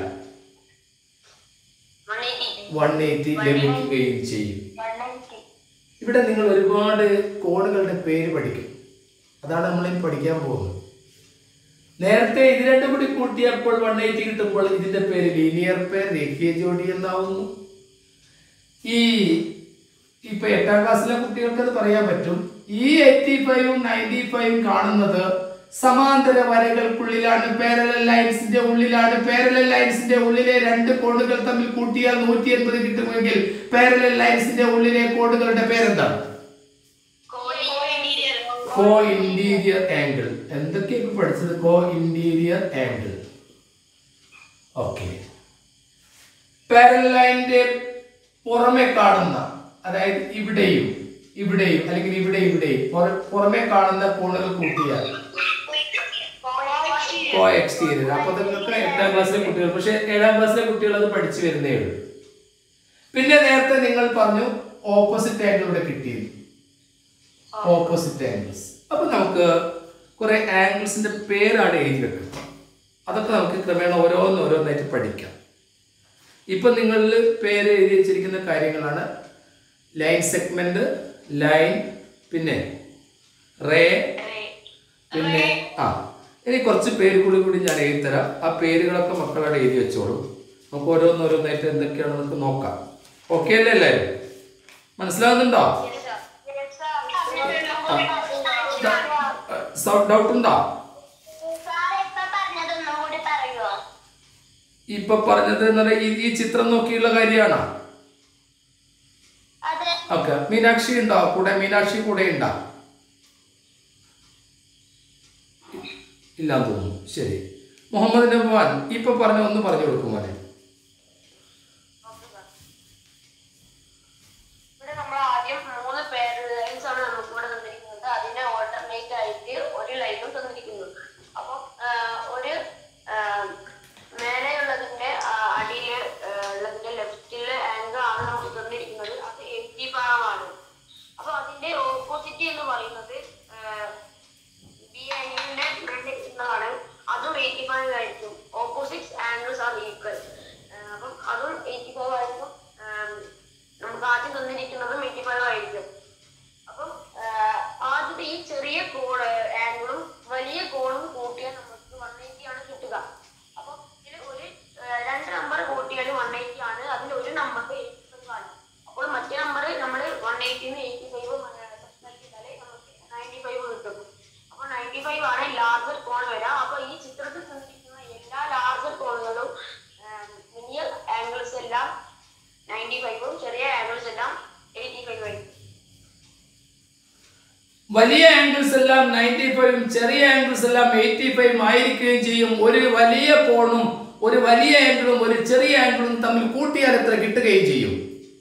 വൺ എയ്റ്റി വൺ എയ്റ്റി ലഭിക്കുകയും ചെയ്യും വൺ എയ്റ്റി ഇവിടെ നിങ്ങൾ ഒരുപാട് കോണുകളുടെ പേര് പഠിക്കും അതാണ് നമ്മളിനി പഠിക്കാൻ പോകുന്നത് നേരത്തെ ഇത് രണ്ടും കൂടി കൂട്ടിയപ്പോൾ വൺ എയ്റ്റി കിട്ടുമ്പോൾ ഇതിന്റെ പേര് ലീനിയർ പേർ രേഖീയ ജോഡി എന്നാവുന്നു ഈ ഇപ്പൊ എട്ടാം ക്ലാസ്സിലെ കുട്ടികൾക്ക് അത് പറയാൻ പറ്റും ഈ എയ്റ്റി ഫൈവും നയൻറ്റി ഫൈവും കാണുന്നത് സമാന്തര വരകൾക്കുള്ളിലാണ് പാരലൽ ലൈൻസിന്റെ ഉള്ളിലാണ് പാരലൽ ലൈൻസിന്റെ ഉള്ളിലെ രണ്ട് കോണുകൾ തമ്മിൽ കൂട്ടിയാൽ നൂറ്റി എൺപത് കിട്ടുമെങ്കിൽ പാരലൽ ലൈൻസിന്റെ ഉള്ളിലെ കോണുകളുടെ പേരെന്താണ് കോ ഇന്റീരിയർ ആംഗിൾ എന്തൊക്കെയാ ഇപ്പൊ പഠിച്ചത് co interior angle okay parallel ലൈനിന്റെ പുറമെ കാണുന്ന അതായത് ഇവിടെയും ഇവിടെയും അല്ലെങ്കിൽ ഇവിടെ ഇവിടെയും പുറ- പുറമെ കാണുന്ന കോണുകൾ കൂട്ടിയാൽ കോ എക്സ്റ്റീരിയർ അപ്പൊ നിങ്ങൾക്ക് എട്ടാം ക്ലാസ്സിലെ കുട്ടികൾ പക്ഷെ ഏഴാം ക്ലാസ്സിലെ കുട്ടികൾ അത് പഠിച്ചു വരുന്നേ ഉള്ളൂ പിന്നെ നേരത്തെ നിങ്ങൾ പറഞ്ഞു ഓപ്പോസിറ്റ് ആംഗിൾ ഇവിടെ കിട്ടിയത് ഓപ്പോസിറ്റ് ആംഗിൾസ് അപ്പൊ നമുക്ക് കുറെ ആംഗിൾസിന്റെ പേരാണ് എഴുതി വെക്കുന്നത് അതൊക്കെ നമുക്ക് ക്രമേണ ഓരോന്ന് ഓരോന്നായിട്ട് പഠിക്കാം ഇപ്പൊ നിങ്ങളിൽ പേര് എഴുതി വെച്ചിരിക്കുന്ന കാര്യങ്ങളാണ് ലൈൻ സെഗ്മെന്റ് ലൈൻ പിന്നെ റേ പിന്നെ ആ ഇനി കുറച്ച് പേര് കൂടി കൂടി ഞാൻ എഴുതി തരാം ആ പേരുകളൊക്കെ മക്കളോട് എഴുതി വെച്ചോളൂ നമുക്ക് ഓരോന്ന് ഓരോന്നായിട്ട് എന്തൊക്കെയാണെന്ന് നമുക്ക് നോക്കാം ഓക്കെ അല്ലേ എല്ലാവരും മനസ്സിലാകുന്നുണ്ടോ ഡൗട്ട് ഉണ്ടോ ഇപ്പൊ പറഞ്ഞത് എന്ന് പറഞ്ഞാൽ ഈ- ഈ ചിത്രം നോക്കിയുള്ള കാര്യമാണോ ഓക്കെ മീനാക്ഷി ഉണ്ടോ കൂടെ മീനാക്ഷി കൂടെ ഉണ്ടോ ഇല്ലാന്ന് തോന്നുന്നു ശരി മുഹമ്മദ് നബാൻ ഇപ്പൊ പറഞ്ഞ ഒന്ന് പറഞ്ഞു കൊടുക്കും മോനെ ഇവിടെ നമ്മൾ ആദ്യം മൂന്ന് പേര് ലൈൻസ് ആണ് നമുക്ക് ഇവിടെ തന്നിരിക്കുന്നത് അതിന്റെ ഓൾട്ടർനേറ്റ് ആയിട്ട് ഒരു ലൈനും തന്നിരിക്കുന്നു അപ്പം ഒരു ആ, മേലെയുള്ളതിന്റെ ആ, അടിയില് ആ, ഉള്ളതിന്റെ ലെഫ്റ്റിലെ ആംഗിൾ ആണ് നമുക്ക് തന്നിരിക്കുന്നത് അത് എയ്റ്റി ഭാഗമാണ് അപ്പൊ അതിന്റെ ഓപ്പോസിറ്റ് എന്ന് പറയുന്നത് ബി ആംഗിളിന്റെ ഫ്രണ്ട് എന്നതാണ് അതും എയ്റ്റി ഫൈവ് ആയിരിക്കും ഓപ്പോസിറ്റ് ആംഗിൾസ് ആർ ഈക്വൽ അപ്പം അതും എയ്റ്റി ഫൈവ് ആയിരിക്കും ആം, നമുക്ക് ആദ്യം തന്നിരിക്കുന്നതും എയ്റ്റി ഫൈവ് ആയിരിക്കും അപ്പം ആഹ്, ആദ്യത്തെ ഈ ചെറിയ കോണ് ആംഗിളും വലിയ കോണും കൂട്ടിയാൽ നമുക്ക് വൺ എയ്റ്റി ആണ് കിട്ടുക അപ്പം ഇതിൽ ഒരു ആഹ്, രണ്ട് നമ്പർ കൂട്ടിയാൽ വൺ എയ്റ്റി ആണ് അതിൽ ഒരു നമ്പർ എയ്റ്റി ഫൈവ് ആണ് അപ്പോൾ മറ്റേ നമ്പർ നമ്മൾ വൺ എയ്റ്റിന്ന് എയ്റ്റി ഫൈവ് നൽകിയാലേ നമുക്ക് നയൻറ്റി ഫൈവ് കിട്ടും അപ്പോൾ നയൻറ്റി ഫൈവ് ആണ് ലാർജർ കോൺ വരിക അപ്പോൾ ഈ ചിത്രത്തിൽ തന്നിരിക്കുന്ന എല്ലാ ലാർജർ കോണുകളും വലിയ ആംഗിൾസ് എല്ലാം നയൻറ്റി ഫൈവും ചെറിയ ആംഗിൾസ് എല്ലാം എയ്റ്റി ഫൈവ് ആയിരിക്കും വലിയ ആംഗിൾസ് എല്ലാം നയൻറ്റി ഫൈവും ചെറിയ ആംഗിൾസ് എല്ലാം എയ്റ്റി ഫൈവും ആയിരിക്കുകയും ചെയ്യും ഒരു വലിയ കോണും ഒരു വലിയ ആംഗിളും ഒരു ചെറിയ ആംഗിളും തമ്മിൽ കൂട്ടിയാൽ എത്ര കിട്ടുകയും ചെയ്യും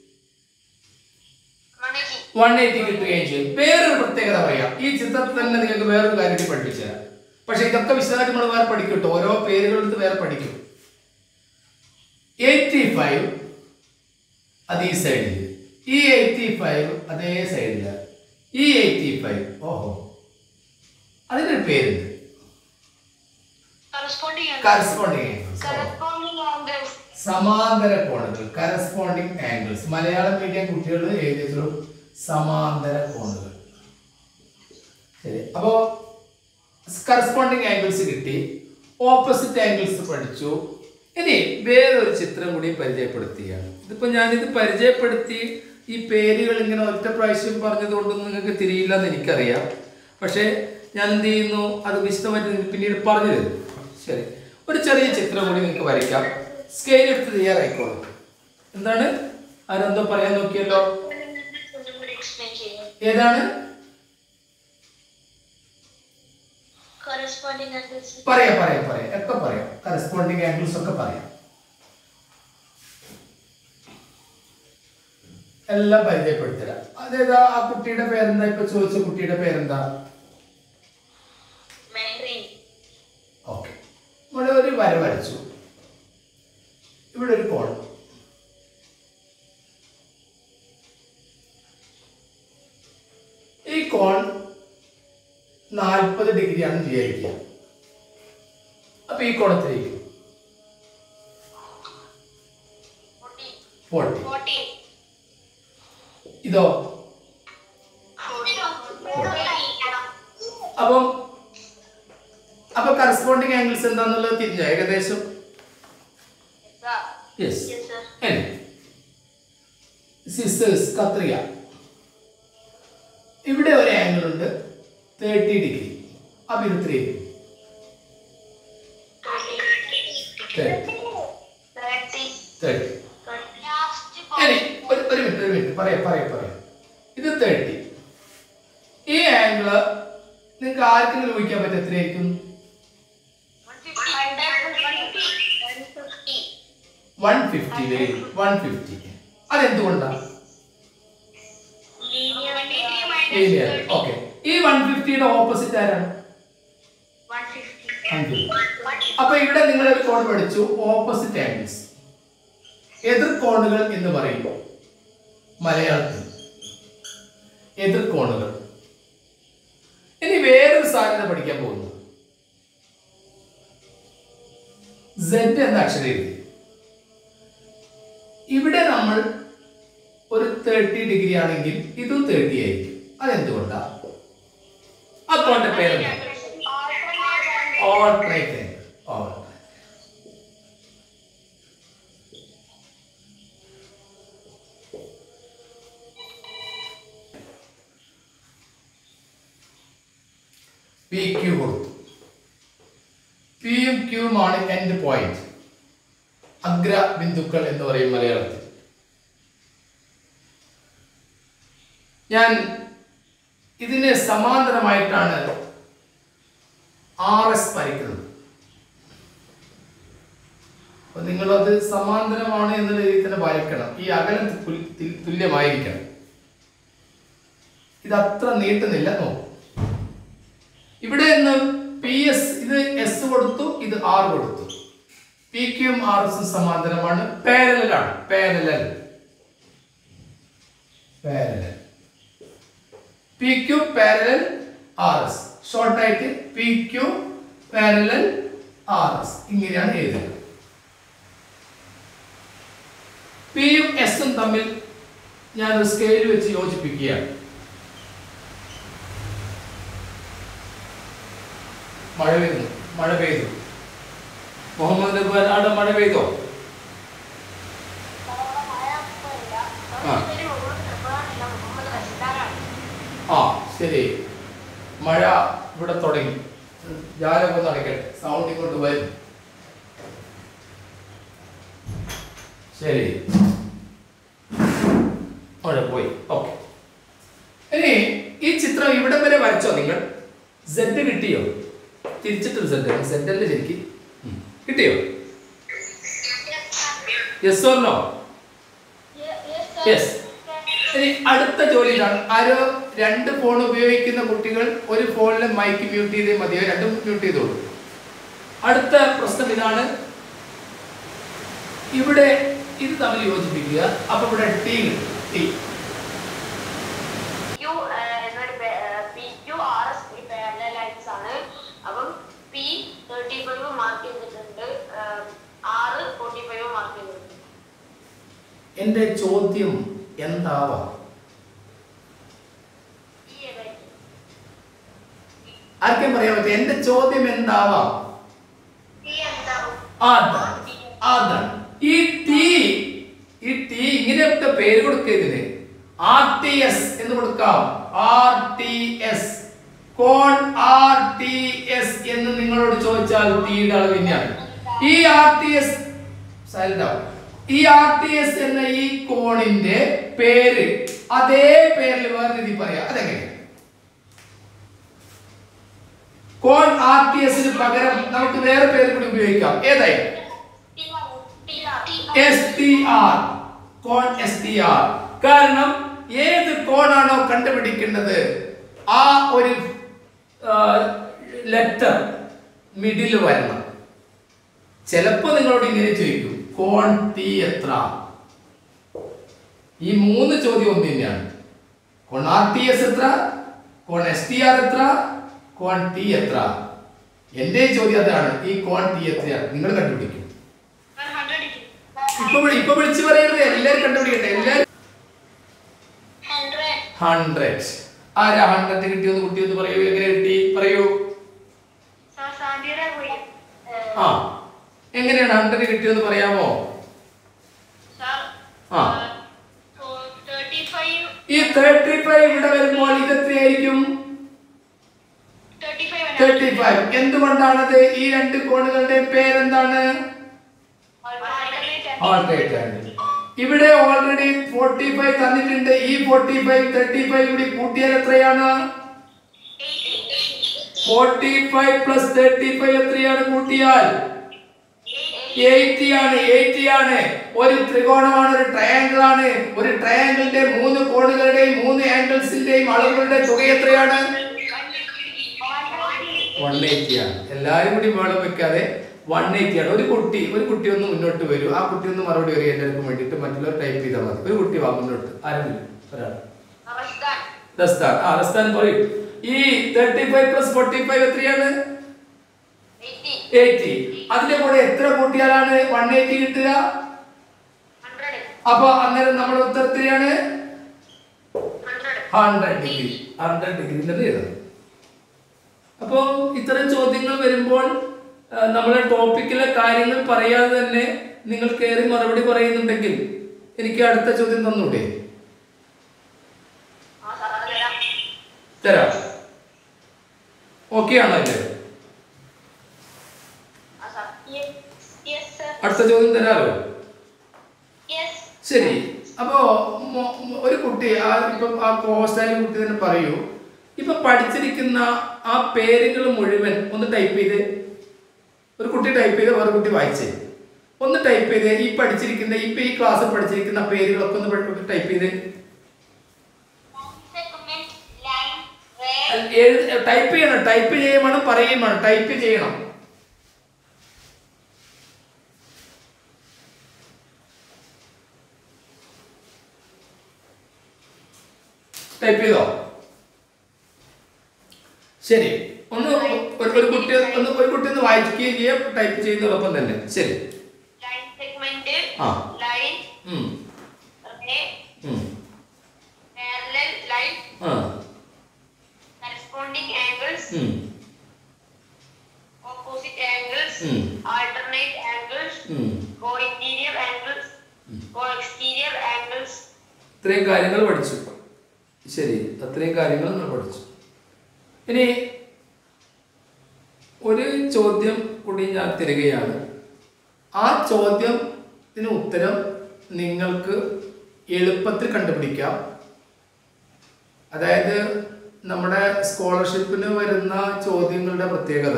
വൺ എയ്റ്റി വൺ എയ്റ്റി കിട്ടുകയും ചെയ്യും വേറൊരു പ്രത്യേകത പറയാം ഈ ചിത്രത്തിൽ തന്നെ നിങ്ങൾക്ക് വേറൊരു കാര്യം കൂടി പഠിപ്പിച്ചു തരാം പക്ഷെ ഇതൊക്കെ വിശദമായിട്ട് നമ്മൾ വേറെ പഠിക്കും കേട്ടോ ഓരോ പേരുകളെടുത്ത് വേറെ പഠിക്കും എയ്റ്റി ഫൈവ് അത് ഈ സൈഡിൽ ഈ എയ്റ്റി ഫൈവ് അതേ സൈഡിൽ ഈ എയ്റ്റി ഫൈവ് ഓഹോ അതിനൊരു പേരുണ്ട് കറസ്പോണ്ടിങ് കറസ്പോണ്ടിങ് കറസ്പോണ്ടിങ് ആംഗിൾസ് സമാന്തര കോണുകൾ കറസ്പോണ്ടിങ് ആംഗിൾസ് മലയാളം മീഡിയം കുട്ടികൾ എഴുതിയിട്ടുള്ളൂ സമാന്തര കോണുകൾ ശരി അപ്പോ കറസ്പോണ്ടിങ് ആംഗിൾസ് കിട്ടി ഓപ്പോസിറ്റ് ആംഗിൾസ് പഠിച്ചു ഇനി വേറൊരു ചിത്രം കൂടി പരിചയപ്പെടുത്തുകയാണ് ഇതിപ്പോ ഞാനിത് പരിചയപ്പെടുത്തി ഈ പേരുകൾ ഇങ്ങനെ ഒറ്റ പ്രാവശ്യം പറഞ്ഞതുകൊണ്ടൊന്നും നിങ്ങൾക്ക് തിരിയില്ലെന്ന് എനിക്കറിയാം പക്ഷേ ഞാൻ എന്ത് ചെയ്യുന്നു അത് വിശദമായിട്ട് നിങ്ങൾക്ക് പിന്നീട് പറഞ്ഞു തരും ശരി ഒരു ചെറിയ ചിത്രം കൂടി നിങ്ങൾക്ക് വരയ്ക്കാം സ്കെയിൽ എടുത്ത് തയ്യാറായിക്കോളൂ എന്താണ് ആരെന്തോ പറയാൻ നോക്കിയല്ലോ ഒന്നും കൂടി എക്സ്പ്ലെയിൻ ചെയ്യാം ഏതാണ് corresponding angles. പറയാം പറയാം പറയാം ഒക്കെ പറയാം കറസ്പോണ്ടിങ് ആംഗിൾസ് ഒക്കെ പറയാം എല്ലാം പരിചയപ്പെടുത്തരാം അതേതാ ആ കുട്ടിയുടെ പേരെന്താ ഇപ്പൊ ചോദിച്ച കുട്ടിയുടെ പേരെന്താ Mandarin. ഓക്കെ ഇവിടെ ഒരു വര വരച്ചു ഇവിടെ ഒരു കോൺ ഈ കോൺ നാൽപ്പത് ഡിഗ്രിയാണ് വിചാരിക്കുക അപ്പൊ ഈ കോണത്തിലേക്ക് ഫോർട്ടി ഫോർട്ടി ഇതോ അപ്പം അപ്പൊ കറസ്പോണ്ടിങ് ആംഗിൾസ് എന്താന്നുള്ളത് തിരിഞ്ഞോ ഏകദേശം യെസ് Yes, sir. സിസ്റ്റേഴ്സ് കത്രിക ഇവിടെ ഒരു ആംഗിൾ ഉണ്ട് തേർട്ടി ഡിഗ്രി അപ്പൊ ഇത് ത്രീ തേർട്ടി തേർട്ടി ഇനി ഒരു ഒരു മിനിറ്റ് ഒരു മിനിറ്റ് പറയാം പറയാം പറയാം ഇത് തേർട്ടി ഈ ആംഗിള് നിങ്ങൾക്ക് ആർക്കെങ്കിലും ഊഹിക്കാൻ പറ്റും എത്രയായിരിക്കും one fifty very one fifty അതെന്തുകൊണ്ടാണ് ലീനിയർ ഓക്കെ ഈ വൺ ഫിഫ്റ്റിയുടെ ഓപ്പോസിറ്റ് ആരാണ് അപ്പൊ ഇവിടെ നിങ്ങൾ ഒരു കോൺ പഠിച്ചു ഓപ്പോസിറ്റ് ആംഗിൾസ് എതിർ കോണുകൾ എന്ന് പറയും മലയാളത്തിൽ എതിർ കോണുകൾ ഇനി വേറൊരു സാധ്യത പഠിക്കാൻ പോകുന്നു Z എന്ന അക്ഷരം എഴുതി ഇവിടെ നമ്മൾ ഒരു തേർട്ടി ഡിഗ്രി ആണെങ്കിൽ ഇതും തേർട്ടി ആയിരിക്കും അതെന്തുകൊണ്ടാ ആ കോണിന്റെ പേരെന്താ ഓൾട്ടർനേറ്റ് ആംഗിൾ പി ക്യൂ കൊടുത്തു പിയും ക്യൂവുമാണ് എൻഡ് പോയിന്റ് അഗ്ര ബിന്ദുക്കൾ എന്ന് പറയും മലയാളത്തിൽ ഞാൻ ഇതിന് സമാന്തരമായിട്ടാണ് ആർ എസ് വരയ്ക്കുന്നത് അപ്പൊ നിങ്ങളത് സമാന്തരമാണ് എന്നുള്ള രീതിയിൽ തന്നെ വരയ്ക്കണം ഈ അകലം തുൽ- തി- തുല്യമായിരിക്കണം ഇത് അത്ര നീട്ടുന്നില്ല നോക്കും ഇവിടെ നിന്ന് പി എസ് ഇത് എസ് കൊടുത്തു ഇത് ആർ കൊടുത്തു പി ക്യൂം ആർ എസും സമാന്തരമാണ് പാരലലാണ് parallel parallel P Q parallel R S ഷോർട്ടായിട്ട് P Q parallel R S ഇങ്ങനെയാണ് എഴുതുന്നത് പിയും എസും തമ്മിൽ ഞാൻ ഒരു സ്കെയിൽ വെച്ച് യോജിപ്പിക്കുകയാണ് മഴ പെയ്തു മഴ പെയ്തു മുഹമ്മദ് നബുവാൻ അവിടെ മഴ പെയ്തോ ആ. ആ ശരി മഴ ഇവിടെ തുടങ്ങി ഞാനൊക്കെ ഒന്ന് അടയ്ക്കട്ടെ സൗണ്ട് ഇങ്ങോട്ട് വരും ശരി മഴ പോയി ഓക്കെ ഇനി ഈ ചിത്രം ഇവിടെ വരെ വരച്ചോ നിങ്ങൾ സെഡ് കിട്ടിയോ തിരിച്ചിട്ടൊരു സെഡ് സെഡ് അല്ലേ ശരിക്ക് ഉം. കിട്ടിയോ യെസ് ഓർ നോ യെസ് ഇനി അടുത്ത ജോലി ഇതാണ് ആരോ രണ്ട് ഫോൺ ഉപയോഗിക്കുന്ന കുട്ടികൾ ഒരു ഫോണിൽ മൈക്ക് മ്യൂട്ട് ചെയ്തേ മതിയോ രണ്ടും മ്യൂട്ട് ചെയ്തോളൂ അടുത്ത പ്രശ്നം ഇതാണ് ഇവിടെ ഇത് തമ്മിൽ യോജിപ്പിക്കുക അപ്പൊ ഇവിടെ ടി കിട്ടും ടി ക്യു എന്നൊരു പി ക്യു ആർ എസ് ഒരു പാരലൽ ലൈൻസ് ആണ് അപ്പം പി തേർട്ടി ഫൈവ് മാർക്ക് ചെയ്തിട്ടുണ്ട് ആറ് ഫോർട്ടി ഫൈവ് മാർക്ക് ചെയ്തിട്ടുണ്ട് എന്റെ ചോദ്യം എന്താവാം പി ഏതായിരിക്കും ആർക്കും പറയാൻ പറ്റും എന്റെ ചോദ്യം എന്താവാം പി എന്താവും അതാണ് അതാണ് ഈ ടി ഈ ടി ഇങ്ങനെയൊക്കെ പേര് കൊടുക്കുന്നതിന് ആർ ടി എസ് എന്ന് കൊടുക്കാം ആർ ടി എസ് കോൺ ആർ ടി എസ് എന്ന് നിങ്ങളോട് ചോദിച്ചാൽ ടിയുടെ അളവ് തന്നെയാണ് ഈ ആർ ടി എസ് സൈലന്റ് ആവും ഈ ആർ ടി എസ് എന്ന ഈ കോണിന്റെ പേര് അതേ പേരിൽ വേറെ രീതി പറയാം അതെങ്ങനെ കോൺ ആർ ടി എസിന് പകരം നമുക്ക് വേറെ പേര് കൂടി ഉപയോഗിക്കാം ഏതായി എസ് ടി ആർ കോൺ എസ് ടി ആർ കാരണം ഏത് കോണാണോ കണ്ടുപിടിക്കേണ്ടത് ആ ഒരു ലെറ്റർ മിഡിൽ വരണം ചിലപ്പോ നിങ്ങളോട് ഇങ്ങനെ ചോദിക്കും കോൺ ടി എത്ര ഈ മൂന്ന് ചോദ്യം ഒന്ന് തന്നെയാണ് കോൺ ആർ ടി എസ് എത്ര കോൺ എസ് ടി ആർ എത്ര കോൺ ടി എത്ര എന്റെ ചോദ്യം അതാണ് ഈ കോൺ ടി എത്രയാണ് നിങ്ങൾ കണ്ടുപിടിക്കും ഇപ്പൊ വിളി- ഇപ്പൊ വിളിച്ചു പറയരുത് എല്ലാരും കണ്ടുപിടിക്കട്ടെ എല്ലാരും ഹൺഡ്രഡ് ആരാ ഹൺഡ്രഡ് കിട്ടിയെന്ന് കുട്ടിയെന്ന് പറയൂ എങ്ങനെ കിട്ടി പറയൂ ആ എങ്ങനെയാണ് ഹൺഡ്രഡ് കിട്ടിയെന്ന് പറയാമോ ആ ഈ തേർട്ടി ഫൈവ് ഇവിടെ വരുമ്പോൾ ഇത് എത്രയായിരിക്കും തേർട്ടി ഫൈവ് എന്തുകൊണ്ടാണത് ഈ രണ്ട് കോണുകളുടെ പേരെന്താണ് ആൾട്ടേറ്റ് ആംഗിൾ ഇവിടെ ഓൾറെഡി ഫോർട്ടി ഫൈവ് തന്നിട്ടുണ്ട് ഈ ഫോർട്ടി ഫൈവ് തേർട്ടി ഫൈവ് കൂടി കൂട്ടിയാൽ എത്രയാണ് forty five plus thirty five എത്രയാണ് കൂട്ടിയാൽ എയ്റ്റി ആണ് എയ്റ്റി ആണ് ഒരു ത്രികോണമാണ് ഒരു ട്രയാങ്കിൾ ആണ് ഒരു ട്രയാങ്കിളിന്റെ മൂന്ന് കോണുകളുടെയും മൂന്ന് ആംഗിൾസിന്റെയും അളവുകളുടെ തുക എത്രയാണ് വൺ എയ്റ്റി ആണ് എല്ലാവരും കൂടി വേളം വെക്കാതെ വൺ എയ്റ്റി ആണ് ഒരു കുട്ടി ഒരു കുട്ടി ഒന്ന് മുന്നോട്ട് വരൂ ആ കുട്ടി ഒന്ന് മറുപടി വരും എല്ലാവർക്കും വേണ്ടിയിട്ട് മറ്റുള്ളവർ ടൈപ്പ് ചെയ്താൽ മതി ഒരു കുട്ടി വാ മുന്നോട്ട് ആരെങ്കിലും ഒരാൾ ദസ്താൻ ആ ദസ്താൻ പറയൂ ഈ thirty five plus forty five എത്രയാണ് എയ്റ്റി അതിന്റെ കൂടെ എത്ര കൂട്ടിയാലാണ് വൺ എയ്റ്റി കിട്ടുക അപ്പൊ അന്നേരം നമ്മുടെ ഉത്തരത്തിലാണ് ഹൺഡ്രഡ് ഡിഗ്രി ഹൺഡ്രഡ് ഡിഗ്രി തന്നെ എഴുതണം അപ്പോൾ ഇത്തരം ചോദ്യങ്ങൾ വരുമ്പോൾ ആ, നമ്മളെ ടോപ്പിക്കിലെ കാര്യങ്ങൾ പറയാതെ തന്നെ നിങ്ങൾ കയറി മറുപടി പറയുന്നുണ്ടെങ്കിൽ എനിക്ക് അടുത്ത ചോദ്യം തന്നൂടെ തരാം ഓക്കെ ആണോ അല്ലേ അടുത്ത ചോദ്യം തരാമോ ശരി അപ്പോ മൊ- മൊ- ഒരു കുട്ടി ആ ഇപ്പം ആ കോഹോസ്റ്റായ കുട്ടി തന്നെ പറയൂ ഇപ്പൊ പഠിച്ചിരിക്കുന്ന ആ പേരുകൾ മുഴുവൻ ഒന്ന് ടൈപ്പ് ചെയ്ത് ഒരു കുട്ടി ടൈപ്പ് ചെയ്ത് വേറെ കുട്ടി വായിച്ചേ ഒന്ന് ടൈപ്പ് ചെയ്ത് ഈ പഠിച്ചിരിക്കുന്ന ഇപ്പൊ ഈ ക്ലാസ്സിൽ പഠിച്ചിരിക്കുന്ന പേരുകളൊക്കെ ഒന്ന് ടൈപ്പ് ചെയ്ത് ടൈപ്പ് ചെയ്യണം ടൈപ്പ് ചെയ്യുകയും വേണം പറയുകയും വേണം ടൈപ്പ് ചെയ്യണം ടൈപ്പ് ചെയ്തോ ശരി ഒന്ന് ഒരു ഒരു കുട്ടി ഒന്ന് ഒരു കുട്ടി ഒന്ന് വായിക്കുകയും ചെയ്യാം ടൈപ്പ് ചെയ്യുന്നതോടൊപ്പം തന്നെ ശരി സെഗ്മെന്റ് ആ. ലൈൻ ഉം, റേ ഉം, പാരലൽ ലൈൻ ആ, corresponding angles ഉം, opposite angles ഉം. alternate angles ഉം. co-interior angles co-exterior angles ഇത്രയും കാര്യങ്ങൾ പഠിച്ചു ശരി അത്രയും കാര്യങ്ങൾ നമ്മൾ പഠിച്ചു ഇനി ഒരു ചോദ്യം കൂടി ഞാൻ തരികയാണ് ആ ചോദ്യത്തിന് ഉത്തരം നിങ്ങൾക്ക് എളുപ്പത്തിൽ കണ്ടുപിടിക്കാം അതായത് നമ്മുടെ സ്കോളർഷിപ്പിന് വരുന്ന ചോദ്യങ്ങളുടെ പ്രത്യേകത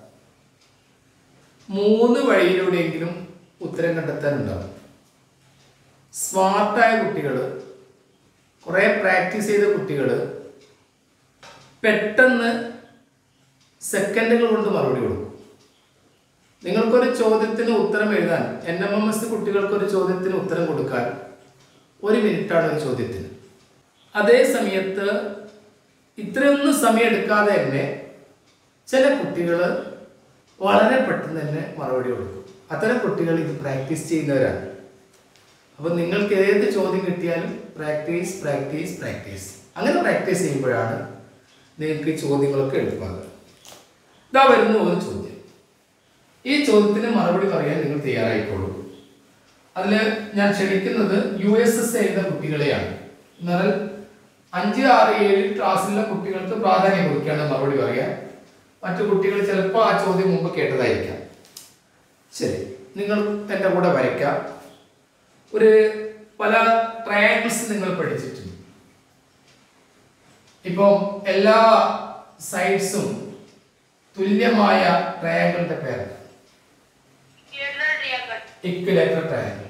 മൂന്ന് വഴിയിലൂടെയെങ്കിലും ഉത്തരം കണ്ടെത്താനുണ്ടാവും സ്മാർട്ടായ കുട്ടികൾ കുറേ പ്രാക്ടീസ് ചെയ്ത കുട്ടികൾ പെട്ടെന്ന് സെക്കൻഡുകൾ കൊണ്ട് മറുപടി കൊടുക്കും നിങ്ങൾക്കൊരു ചോദ്യത്തിന് ഉത്തരം എഴുതാൻ എൻ എം എം എസ് കുട്ടികൾക്ക് ഒരു ചോദ്യത്തിന് ഉത്തരം കൊടുക്കാൻ ഒരു മിനിറ്റാണ് ഒരു ചോദ്യത്തിന് അതേ സമയത്ത് ഇത്രയൊന്നും സമയം എടുക്കാതെ തന്നെ ചില കുട്ടികൾ വളരെ പെട്ടെന്ന് തന്നെ മറുപടി കൊടുക്കും അത്തരം കുട്ടികൾ ഇത് പ്രാക്ടീസ് ചെയ്യുന്നവരാണ് അപ്പൊ നിങ്ങൾക്ക് ഏത് ചോദ്യം കിട്ടിയാലും പ്രാക്ടീസ് പ്രാക്ടീസ് പ്രാക്ടീസ് അങ്ങനെ പ്രാക്ടീസ് ചെയ്യുമ്പോഴാണ് നിങ്ങൾക്ക് ഈ ചോദ്യങ്ങളൊക്കെ എളുപ്പമാകുക ഇതാ വരുന്നു ഒരു ചോദ്യം ഈ ചോദ്യത്തിന് മറുപടി പറയാൻ നിങ്ങൾ തയ്യാറായിക്കോളൂ അതിൽ ഞാൻ ക്ഷണിക്കുന്നത് യു എസ് എസ് ചെയ്ത കുട്ടികളെയാണ് എന്നാൽ അഞ്ച് ആറ് ഏഴ് ക്ലാസ്സിലുള്ള കുട്ടികൾക്ക് പ്രാധാന്യം കൊടുക്കുകയാണ് മറുപടി പറയാൻ മറ്റു കുട്ടികൾ ചിലപ്പോൾ ആ ചോദ്യം മുമ്പ് കേട്ടതായിരിക്കാം ശരി നിങ്ങൾ എൻ്റെ കൂടെ വരയ്ക്കാം ഒരു പല ട്രയാങ്കിൾസ് നിങ്ങൾ പഠിച്ചിട്ടുണ്ട് ഇപ്പം എല്ലാ സൈഡ്സും തുല്യമായ ട്രയാങ്കിളിന്റെ പേര് triangle. Equilateral triangle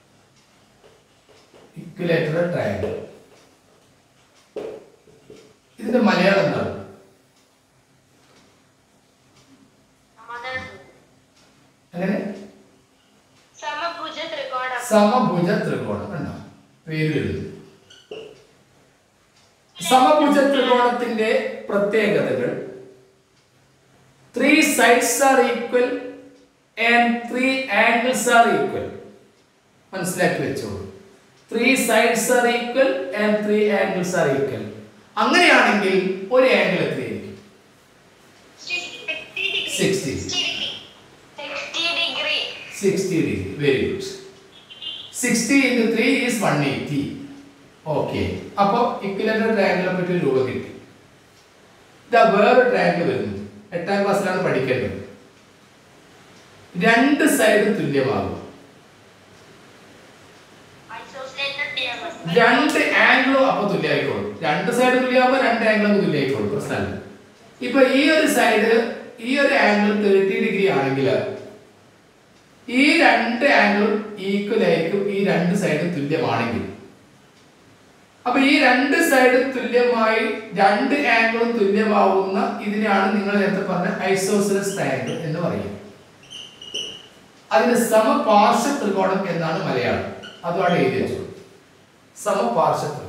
equilateral triangle ഇതിന്റെ മലയാളം എന്താണ് സമാധാനം. അങ്ങനെ സമഭുജ ത്രികോണം സമഭുജ ത്രികോണം കണ്ടോ പേര് എഴുതും സമഭുജ ത്രികോണത്തിന്റെ പ്രത്യേകതകൾ three sides are equal and three angles are equal മനസ്സിലാക്കി വെച്ചോളൂ three sides are equal and three angles are equal അങ്ങനെയാണെങ്കിൽ ഒരു ആംഗിൾ എത്രയായിരിക്കും 60. 60 degree. 60 degree. Very good. 60 into 3 is 180. Okay അപ്പോൾ ഇക്വലൻ്റ് ട്രയാങ്കിളിനെ പറ്റി ഒരു രൂപം കിട്ടി ഇതാ വേറെ ട്രയാങ്കിൾ വരുന്നു എട്ടാം ക്ലാസ്സിലാണ് പഠിക്കേണ്ടത് രണ്ട് സൈഡ് തുല്യമാകും Isosceles triangle. രണ്ട് ആംഗിളും അപ്പൊ തുല്യമായിക്കോളും രണ്ട് സൈഡ് തുല്യമാകുമ്പോൾ രണ്ട് ആംഗിളും തുല്യമായിക്കോളും പ്രശ്നമല്ല ഇപ്പൊ ഈ ഒരു സൈഡ് ഈ ഒരു ആംഗിൾ തേർട്ടി ഡിഗ്രി ആണെങ്കിൽ ഈ രണ്ട് ആംഗിളും ഈക്വൽ ആയിരിക്കും ഈ രണ്ട് സൈഡും തുല്യമാണെങ്കിൽ അപ്പൊ ഈ രണ്ട് സൈഡും തുല്യമായി രണ്ട് ആംഗിളും തുല്യമാവുന്ന ഇതിനെയാണ് നിങ്ങൾ നേരത്തെ പറഞ്ഞ ഐസോസിലസ് ട്രയാങ്കിൾ എന്ന് പറയുന്നത് അതിന് സമപാർശ്വ ത്രികോണം എന്നാണ് മലയാളം അതുമാണ് എഴുതി വെച്ചത് സമപാർശ്വ ത്രികോണം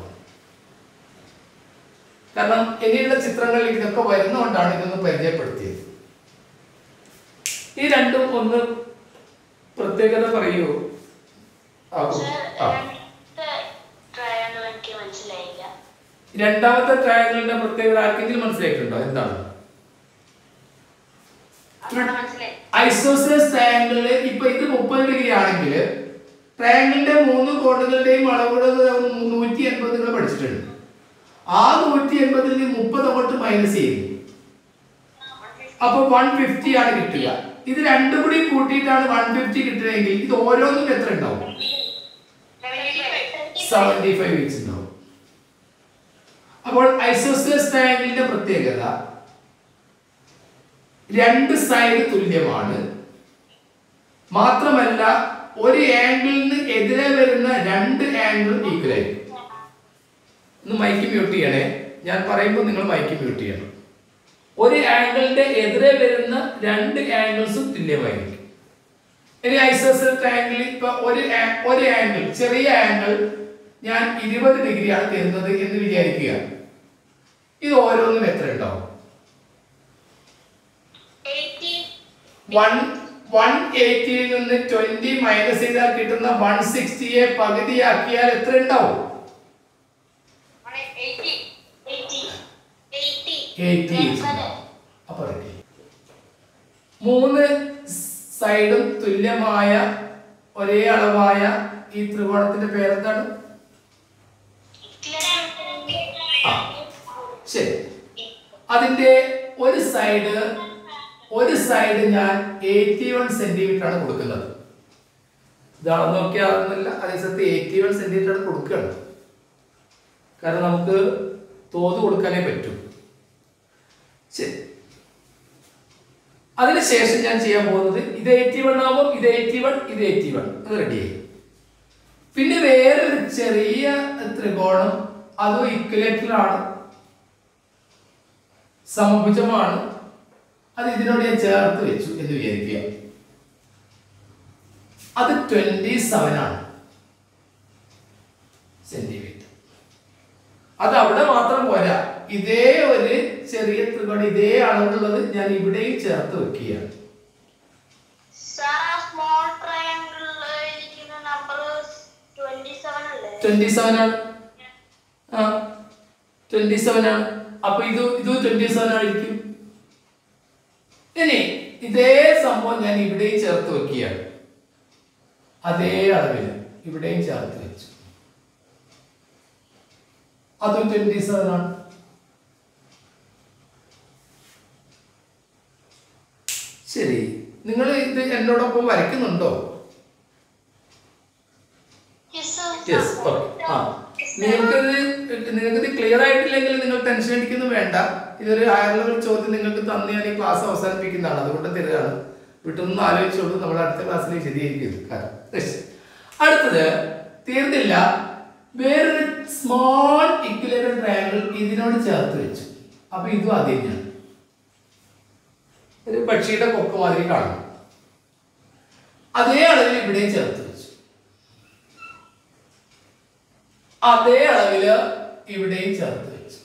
കാരണം ഇനിയുള്ള ചിത്രങ്ങളിൽ ഇതൊക്കെ വരുന്നതുകൊണ്ടാണ് ഇതൊന്ന് പരിചയപ്പെടുത്തിയത് ഈ രണ്ടും ഒന്ന് പ്രത്യേകത പറയൂ ആ, ആ. ട്രയാങ്കിൾ എനിക്ക് മനസ്സിലായില്ല രണ്ടാമത്തെ ട്രയാങ്കിളിന്റെ പ്രത്യേകത ആർക്കെങ്കിലും മനസ്സിലായിട്ടുണ്ടോ എന്താണ് അതാണ് മനസ്സിലായി ഐസോസിലസ് ട്രയാങ്കിളില് ഇപ്പൊ ഇത് മുപ്പത് ഡിഗ്രി ആണെങ്കിൽ ട്രയാങ്കിളിന്റെ മൂന്ന് കോണുകളുടെയും അളവുകൾ നൂറ്റി എൺപത് നിങ്ങൾ പഠിച്ചിട്ടുണ്ട് ആ നൂറ്റി എൺപതിൽ നിന്ന് മുപ്പത് അങ്ങോട്ട് മൈനസ് ചെയ്യും അപ്പൊ വൺ ഫിഫ്റ്റി ആണ് കിട്ടുക ഇത് രണ്ടും കൂടി കൂട്ടിയിട്ടാണ് വൺ ഫിഫ്റ്റി കിട്ടുന്നതെങ്കിൽ ഇത് ഓരോന്നും എത്ര ഉണ്ടാവും സെവൻറ്റി ഫൈവ് വീക്സ് ഉണ്ടാവും അപ്പോൾ ഐസോസിലസ് ട്രയാങ്കിളിന്റെ പ്രത്യേകത രണ്ട് സൈഡ് തുല്യമാണ് മാത്രമല്ല ഒരു ആംഗിളിന് എതിരെ വരുന്ന രണ്ട് ആംഗിൾ ഈക്വൽ ആയിരിക്കും ഒന്ന് മൈക്ക് മ്യൂട്ട് ചെയ്യണേ ഞാൻ പറയുമ്പോൾ നിങ്ങൾ മൈക്ക് മ്യൂട്ട് ചെയ്യണം ഒരു ആംഗിളിന്റെ എതിരെ വരുന്ന രണ്ട് ആംഗിൾസും തുല്യമായിരിക്കും ഇനി ഐസോസൽ ട്രയാങ്കിൾ ഇപ്പൊ ഒരു ആ- ഒരു ആംഗിൾ ചെറിയ ആംഗിൾ ഞാൻ ഇരുപത് ഡിഗ്രിയാണ് തരുന്നത് എന്ന് വിചാരിക്കുക ഇത് ഓരോന്നും എത്ര ഉണ്ടാവും വൺ വൺ എയ്റ്റിയിൽ നിന്ന് ട്വന്റി മൈനസ് ചെയ്താൽ കിട്ടുന്ന വൺ സിക്സ്റ്റിയെ പകുതിയാക്കിയാൽ എത്ര ഉണ്ടാവും എയ്റ്റി അപ്പൊ ready. മൂന്ന് സൈഡും തുല്യമായ ഒരേ അളവായ ഈ ത്രികോണത്തിന്റെ പേരെന്താണ് ആ ശരി അതിന്റെ ഒരു സൈഡ് ഒരു സൈഡ് ഞാൻ എയ്റ്റി വൺ സെന്റിമീറ്റർ ആണ് കൊടുക്കുന്നത് ഇതാണെന്ന് നോക്കിയാവുന്നില്ല അതേ സ്ഥലത്ത് എയ്റ്റി വൺ സെന്റിമീറ്റർ ആണ് കൊടുക്കുകയാണ് കാരണം നമുക്ക് തോത് കൊടുക്കാനേ പറ്റൂ ശരി അതിനുശേഷം ഞാൻ ചെയ്യാൻ പോകുന്നത് ഇത് എയ്റ്റി വൺ ആവുമ്പോൾ ഇത് എയ്റ്റി വൺ ഇത് എയ്റ്റി വൺ അത് റെഡിയായി പിന്നെ വേറെ ഒരു ചെറിയ ത്രികോണം അതും ഇക്വലേറ്റർ ആണ് സമഭുജമാണ് അത് ഇതിനോട് ഞാൻ ചേർത്ത് വെച്ചു എന്ന് വിചാരിക്കുക അത് ട്വന്റി സെവൻ ആണ് സെന്റിമീറ്റർ അത് അവിടെ മാത്രം പോരാ ഇതേ ഒരു ചെറിയ ത്രികോണം ഇതേ അളവുള്ളത് ഞാൻ ഇവിടെയും ചേർത്ത് വെക്കുകയാണ് സ്മോൾ ട്രയാങ്കിളിൽ ഇരിക്കുന്ന നമ്പർ ട്വന്റി സെവൻ അല്ലേ ട്വന്റി സെവൻ ആണ് ആ ട്വന്റി സെവൻ ആണ് അപ്പൊ ഇത് ഇത് ട്വന്റി സെവൻ ആയിരിക്കും ഇനി ഇതേ സംഭവം ഞാൻ ഇവിടെയും ചേർത്ത് വെക്കുകയാണ് അതേ അളവിൽ ഇവിടെയും ചേർത്ത് വെച്ചു അതും ട്വന്റി സെവൻ ആണ് ശരി നിങ്ങൾ ഇത് എന്നോടൊപ്പം വരയ്ക്കുന്നുണ്ടോ യെസ് ഓക്കെ ആ നിങ്ങൾക്കിത് നിങ്ങൾക്കിത് ക്ലിയർ ആയിട്ടില്ലെങ്കിൽ നിങ്ങൾ ടെൻഷൻ അടിക്കുന്നു വേണ്ട ഇതൊരു ഹയർ ലെവൽ ചോദ്യം നിങ്ങൾക്ക് തന്ന് ഞാൻ ഈ ക്ലാസ് അവസാനിപ്പിക്കുന്നതാണ് അതുകൊണ്ട് തരികയാണ് വീട്ടിൽ ആലോചിച്ചോളൂ നമ്മൾ അടുത്ത ക്ലാസ്സിൽ വിശദീകരിക്കുന്നത് കാരണം Next. അടുത്തത് തീർന്നില്ല വേറൊരു സ്മോൾ ഇക്വലേറ്റർ ട്രയാങ്കിൾ ഇതിനോട് ചേർത്ത് വെച്ചു അപ്പൊ ഇതും അത് തന്നെയാണ് ഒരു പക്ഷിയുടെ കൊക്ക് മാതിരി കാണും അതേ അളവിൽ ഇവിടെയും ചേർത്ത് വെച്ചു അതേ അളവില് ഇവിടെയും ചേർത്ത് വെച്ചു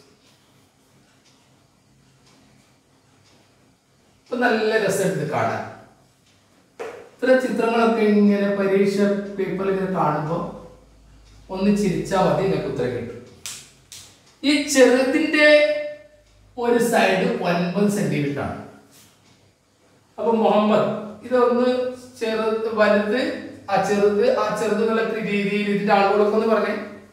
ഇപ്പൊ നല്ല രസമുണ്ട് ഇത് കാണാൻ ഇത്ര ചിത്രങ്ങളൊക്കെ ഇങ്ങനെ പരീക്ഷ പേപ്പറിൽ ഇങ്ങനെ കാണുമ്പോൾ ഒന്ന് ചിരിച്ചാൽ മതി നിങ്ങൾക്ക് ഉത്തരം കിട്ടും ഈ ചെറുതിന്റെ ഒരു സൈഡ് ഒൻപത് സെന്റിമീറ്റർ ആണ് അപ്പൊ മുഹമ്മദ് ഇതൊന്ന് ചെറുത് വലുത് ആ ചെറുത് ആ ചെറുത് എന്നുള്ള രീതിയിൽ ഇതിന്റെ ആളുകളൊക്കെ ഒന്ന് പറഞ്ഞേ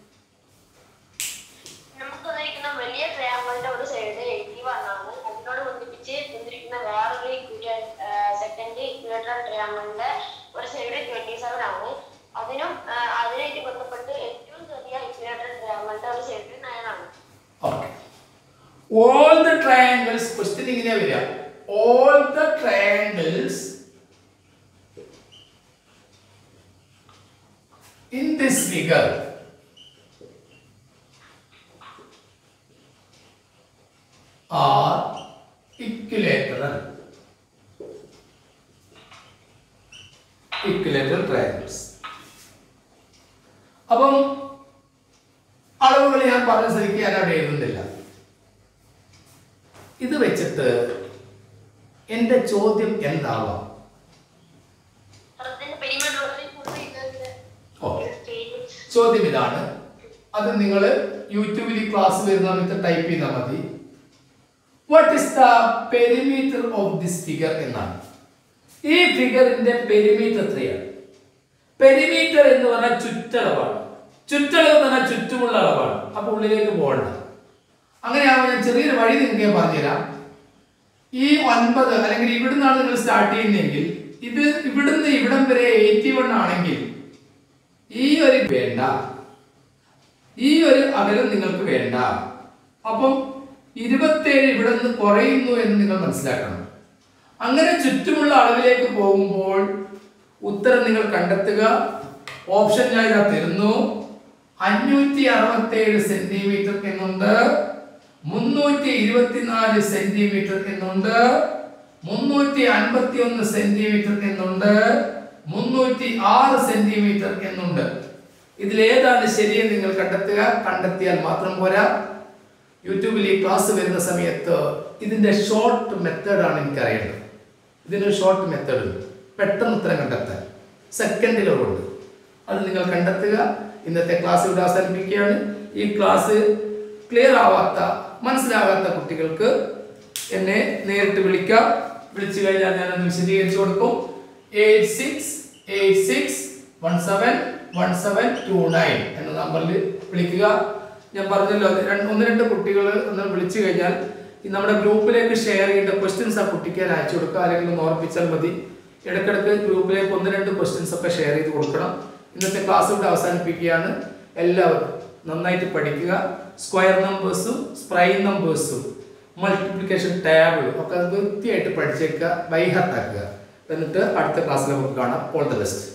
നമുക്ക് തന്നിരിക്കുന്ന വലിയ ട്രയാങ്കിളിന്റെ ഒരു സൈഡ് എയ്റ്റി വൺ ആണ് അതിനോട് ബന്ധിപ്പിച്ച് തന്നിരിക്കുന്ന വേറൊരു സെക്കൻഡ് ഇക്വേറ്റർ ട്രയാങ്കിളിന്റെ ഒരു സൈഡ് ട്വന്റി സെവൻ ആണ് അതിനും ആ, അതിനായിട്ട് ബന്ധപ്പെട്ട് ഏറ്റവും ചെറിയ ഇക്വേറ്റർ ട്രയാങ്കിളിന്റെ ഒരു സൈഡ് നയൻ ആണ് okay all the triangles question ഇങ്ങനെ വരിക all the triangles in this figure are equilateral equilateral triangles അപ്പം അളവുകൾ ഞാൻ പറഞ്ഞ സ്ഥിതിക്ക് ഞാൻ അവിടെ എഴുതുന്നില്ല ഇത് വെച്ചിട്ട് എൻ്റെ ചോദ്യം എന്താവാം അതിന്റെ പെരിമീറ്റർ ഓക്കെ ചോദ്യം ഇതാണ് അത് നിങ്ങൾ യൂട്യൂബിൽ ഈ ക്ലാസ് വരുന്ന സമയത്ത് ടൈപ്പ് ചെയ്താൽ മതി what is the perimeter of this figure എന്നാണ് ഈ ഫിഗറിന്റെ പെരിമീറ്റർ എത്രയാണ് പെരിമീറ്റർ എന്ന് പറഞ്ഞാൽ ചുറ്റളവാണ് ചുറ്റളവ് എന്ന് പറഞ്ഞാൽ ചുറ്റുമുള്ള അളവാണ് അപ്പൊ ഉള്ളിലേക്ക് പോകണ്ട അങ്ങനെയാവുമ്പോൾ ഞാൻ ചെറിയൊരു വഴി നിങ്ങൾക്ക് ഞാൻ പറഞ്ഞുതരാം ഈ ഒൻപത് അല്ലെങ്കിൽ ഇവിടുന്നാണ് നിങ്ങൾ സ്റ്റാർട്ട് ചെയ്യുന്നതെങ്കിൽ ഇത് ഇവിടുന്ന് ഇവിടം വരെ എയ്റ്റി വൺ ആണെങ്കിൽ ഈ ഒരു വേണ്ട ഈ ഒരു അകലം നിങ്ങൾക്ക് വേണ്ട അപ്പം ഇരുപത്തേഴ് ഇവിടെ നിന്ന് കുറയുന്നു എന്ന് നിങ്ങൾ മനസ്സിലാക്കണം അങ്ങനെ ചുറ്റുമുള്ള അളവിലേക്ക് പോകുമ്പോൾ ഉത്തരം നിങ്ങൾ കണ്ടെത്തുക ഓപ്ഷൻ ഞാൻ ഇതാ തരുന്നു അഞ്ഞൂറ്റി അറുപത്തേഴ് സെന്റിമീറ്റർ എന്നുണ്ട് മുന്നൂറ്റി ഇരുപത്തിനാല് സെന്റിമീറ്റർ എന്നുണ്ട് മുന്നൂറ്റി അൻപത്തി ഒന്ന് സെന്റിമീറ്റർ എന്നുണ്ട് മുന്നൂറ്റി ആറ് സെന്റിമീറ്റർ എന്നുണ്ട് ഇതിലേതാണ് ശരിയെന്ന് നിങ്ങൾ കണ്ടെത്തുക കണ്ടെത്തിയാൽ മാത്രം പോരാ യൂട്യൂബിൽ ഈ ക്ലാസ് വരുന്ന സമയത്ത് ഇതിന്റെ ഷോർട്ട് മെത്തേഡാണ് എനിക്ക് അറിയേണ്ടത് ഇതിനൊരു ഷോർട്ട് മെത്തേഡ് ഉണ്ട് പെട്ടെന്ന് ഉത്തരം കണ്ടെത്താൻ സെക്കൻഡിലുണ്ട് അത് നിങ്ങൾ കണ്ടെത്തുക ഇന്നത്തെ ക്ലാസ് ഇവിടെ അവസാനിപ്പിക്കുകയാണ് ഈ ക്ലാസ് ക്ലിയർ ആവാത്ത മനസ്സിലാകാത്ത കുട്ടികൾക്ക് എന്നെ നേരിട്ട് വിളിക്കാം വിളിച്ചു കഴിഞ്ഞാൽ ഞാൻ അത് വിശദീകരിച്ചു കൊടുക്കും eight six eight six one seven one seven two nine എന്ന നമ്പറിൽ വിളിക്കുക ഞാൻ പറഞ്ഞല്ലോ അത് രണ്ട് ഒന്ന് രണ്ട് കുട്ടികൾ ഒന്ന് വിളിച്ചു കഴിഞ്ഞാൽ ഈ നമ്മുടെ ഗ്രൂപ്പിലേക്ക് ഷെയർ ചെയ്യേണ്ട ക്വസ്റ്റ്യൻസ് ആ കുട്ടിക്ക് ഞാൻ അയച്ചു കൊടുക്കുക അല്ലെങ്കിൽ ഒന്ന് ഓർപ്പിച്ചാൽ മതി ഇടയ്ക്കിടയ്ക്ക് ഗ്രൂപ്പിലേക്ക് ഒന്ന് രണ്ട് ക്വസ്റ്റ്യൻസ് ഒക്കെ ഷെയർ ചെയ്ത് കൊടുക്കണം ഇന്നത്തെ ക്ലാസ് ഇവിടെ അവസാനിപ്പിക്കുകയാണ് എല്ലാവരും നന്നായിട്ട് പഠിക്കുക സ്ക്വയർ നമ്പേഴ്സും സ്പ്രൈൻ നമ്പേഴ്സും മൾട്ടിപ്ലിക്കേഷൻ ടേബിളും ഒക്കെ വൃത്തിയായിട്ട് പഠിച്ചേക്കുക ബൈഹാർട്ടാക്കുക എന്നിട്ട് അടുത്ത ക്ലാസ്സിൽ നമുക്ക് കാണാം ഓൾ ദ ബെസ്റ്റ്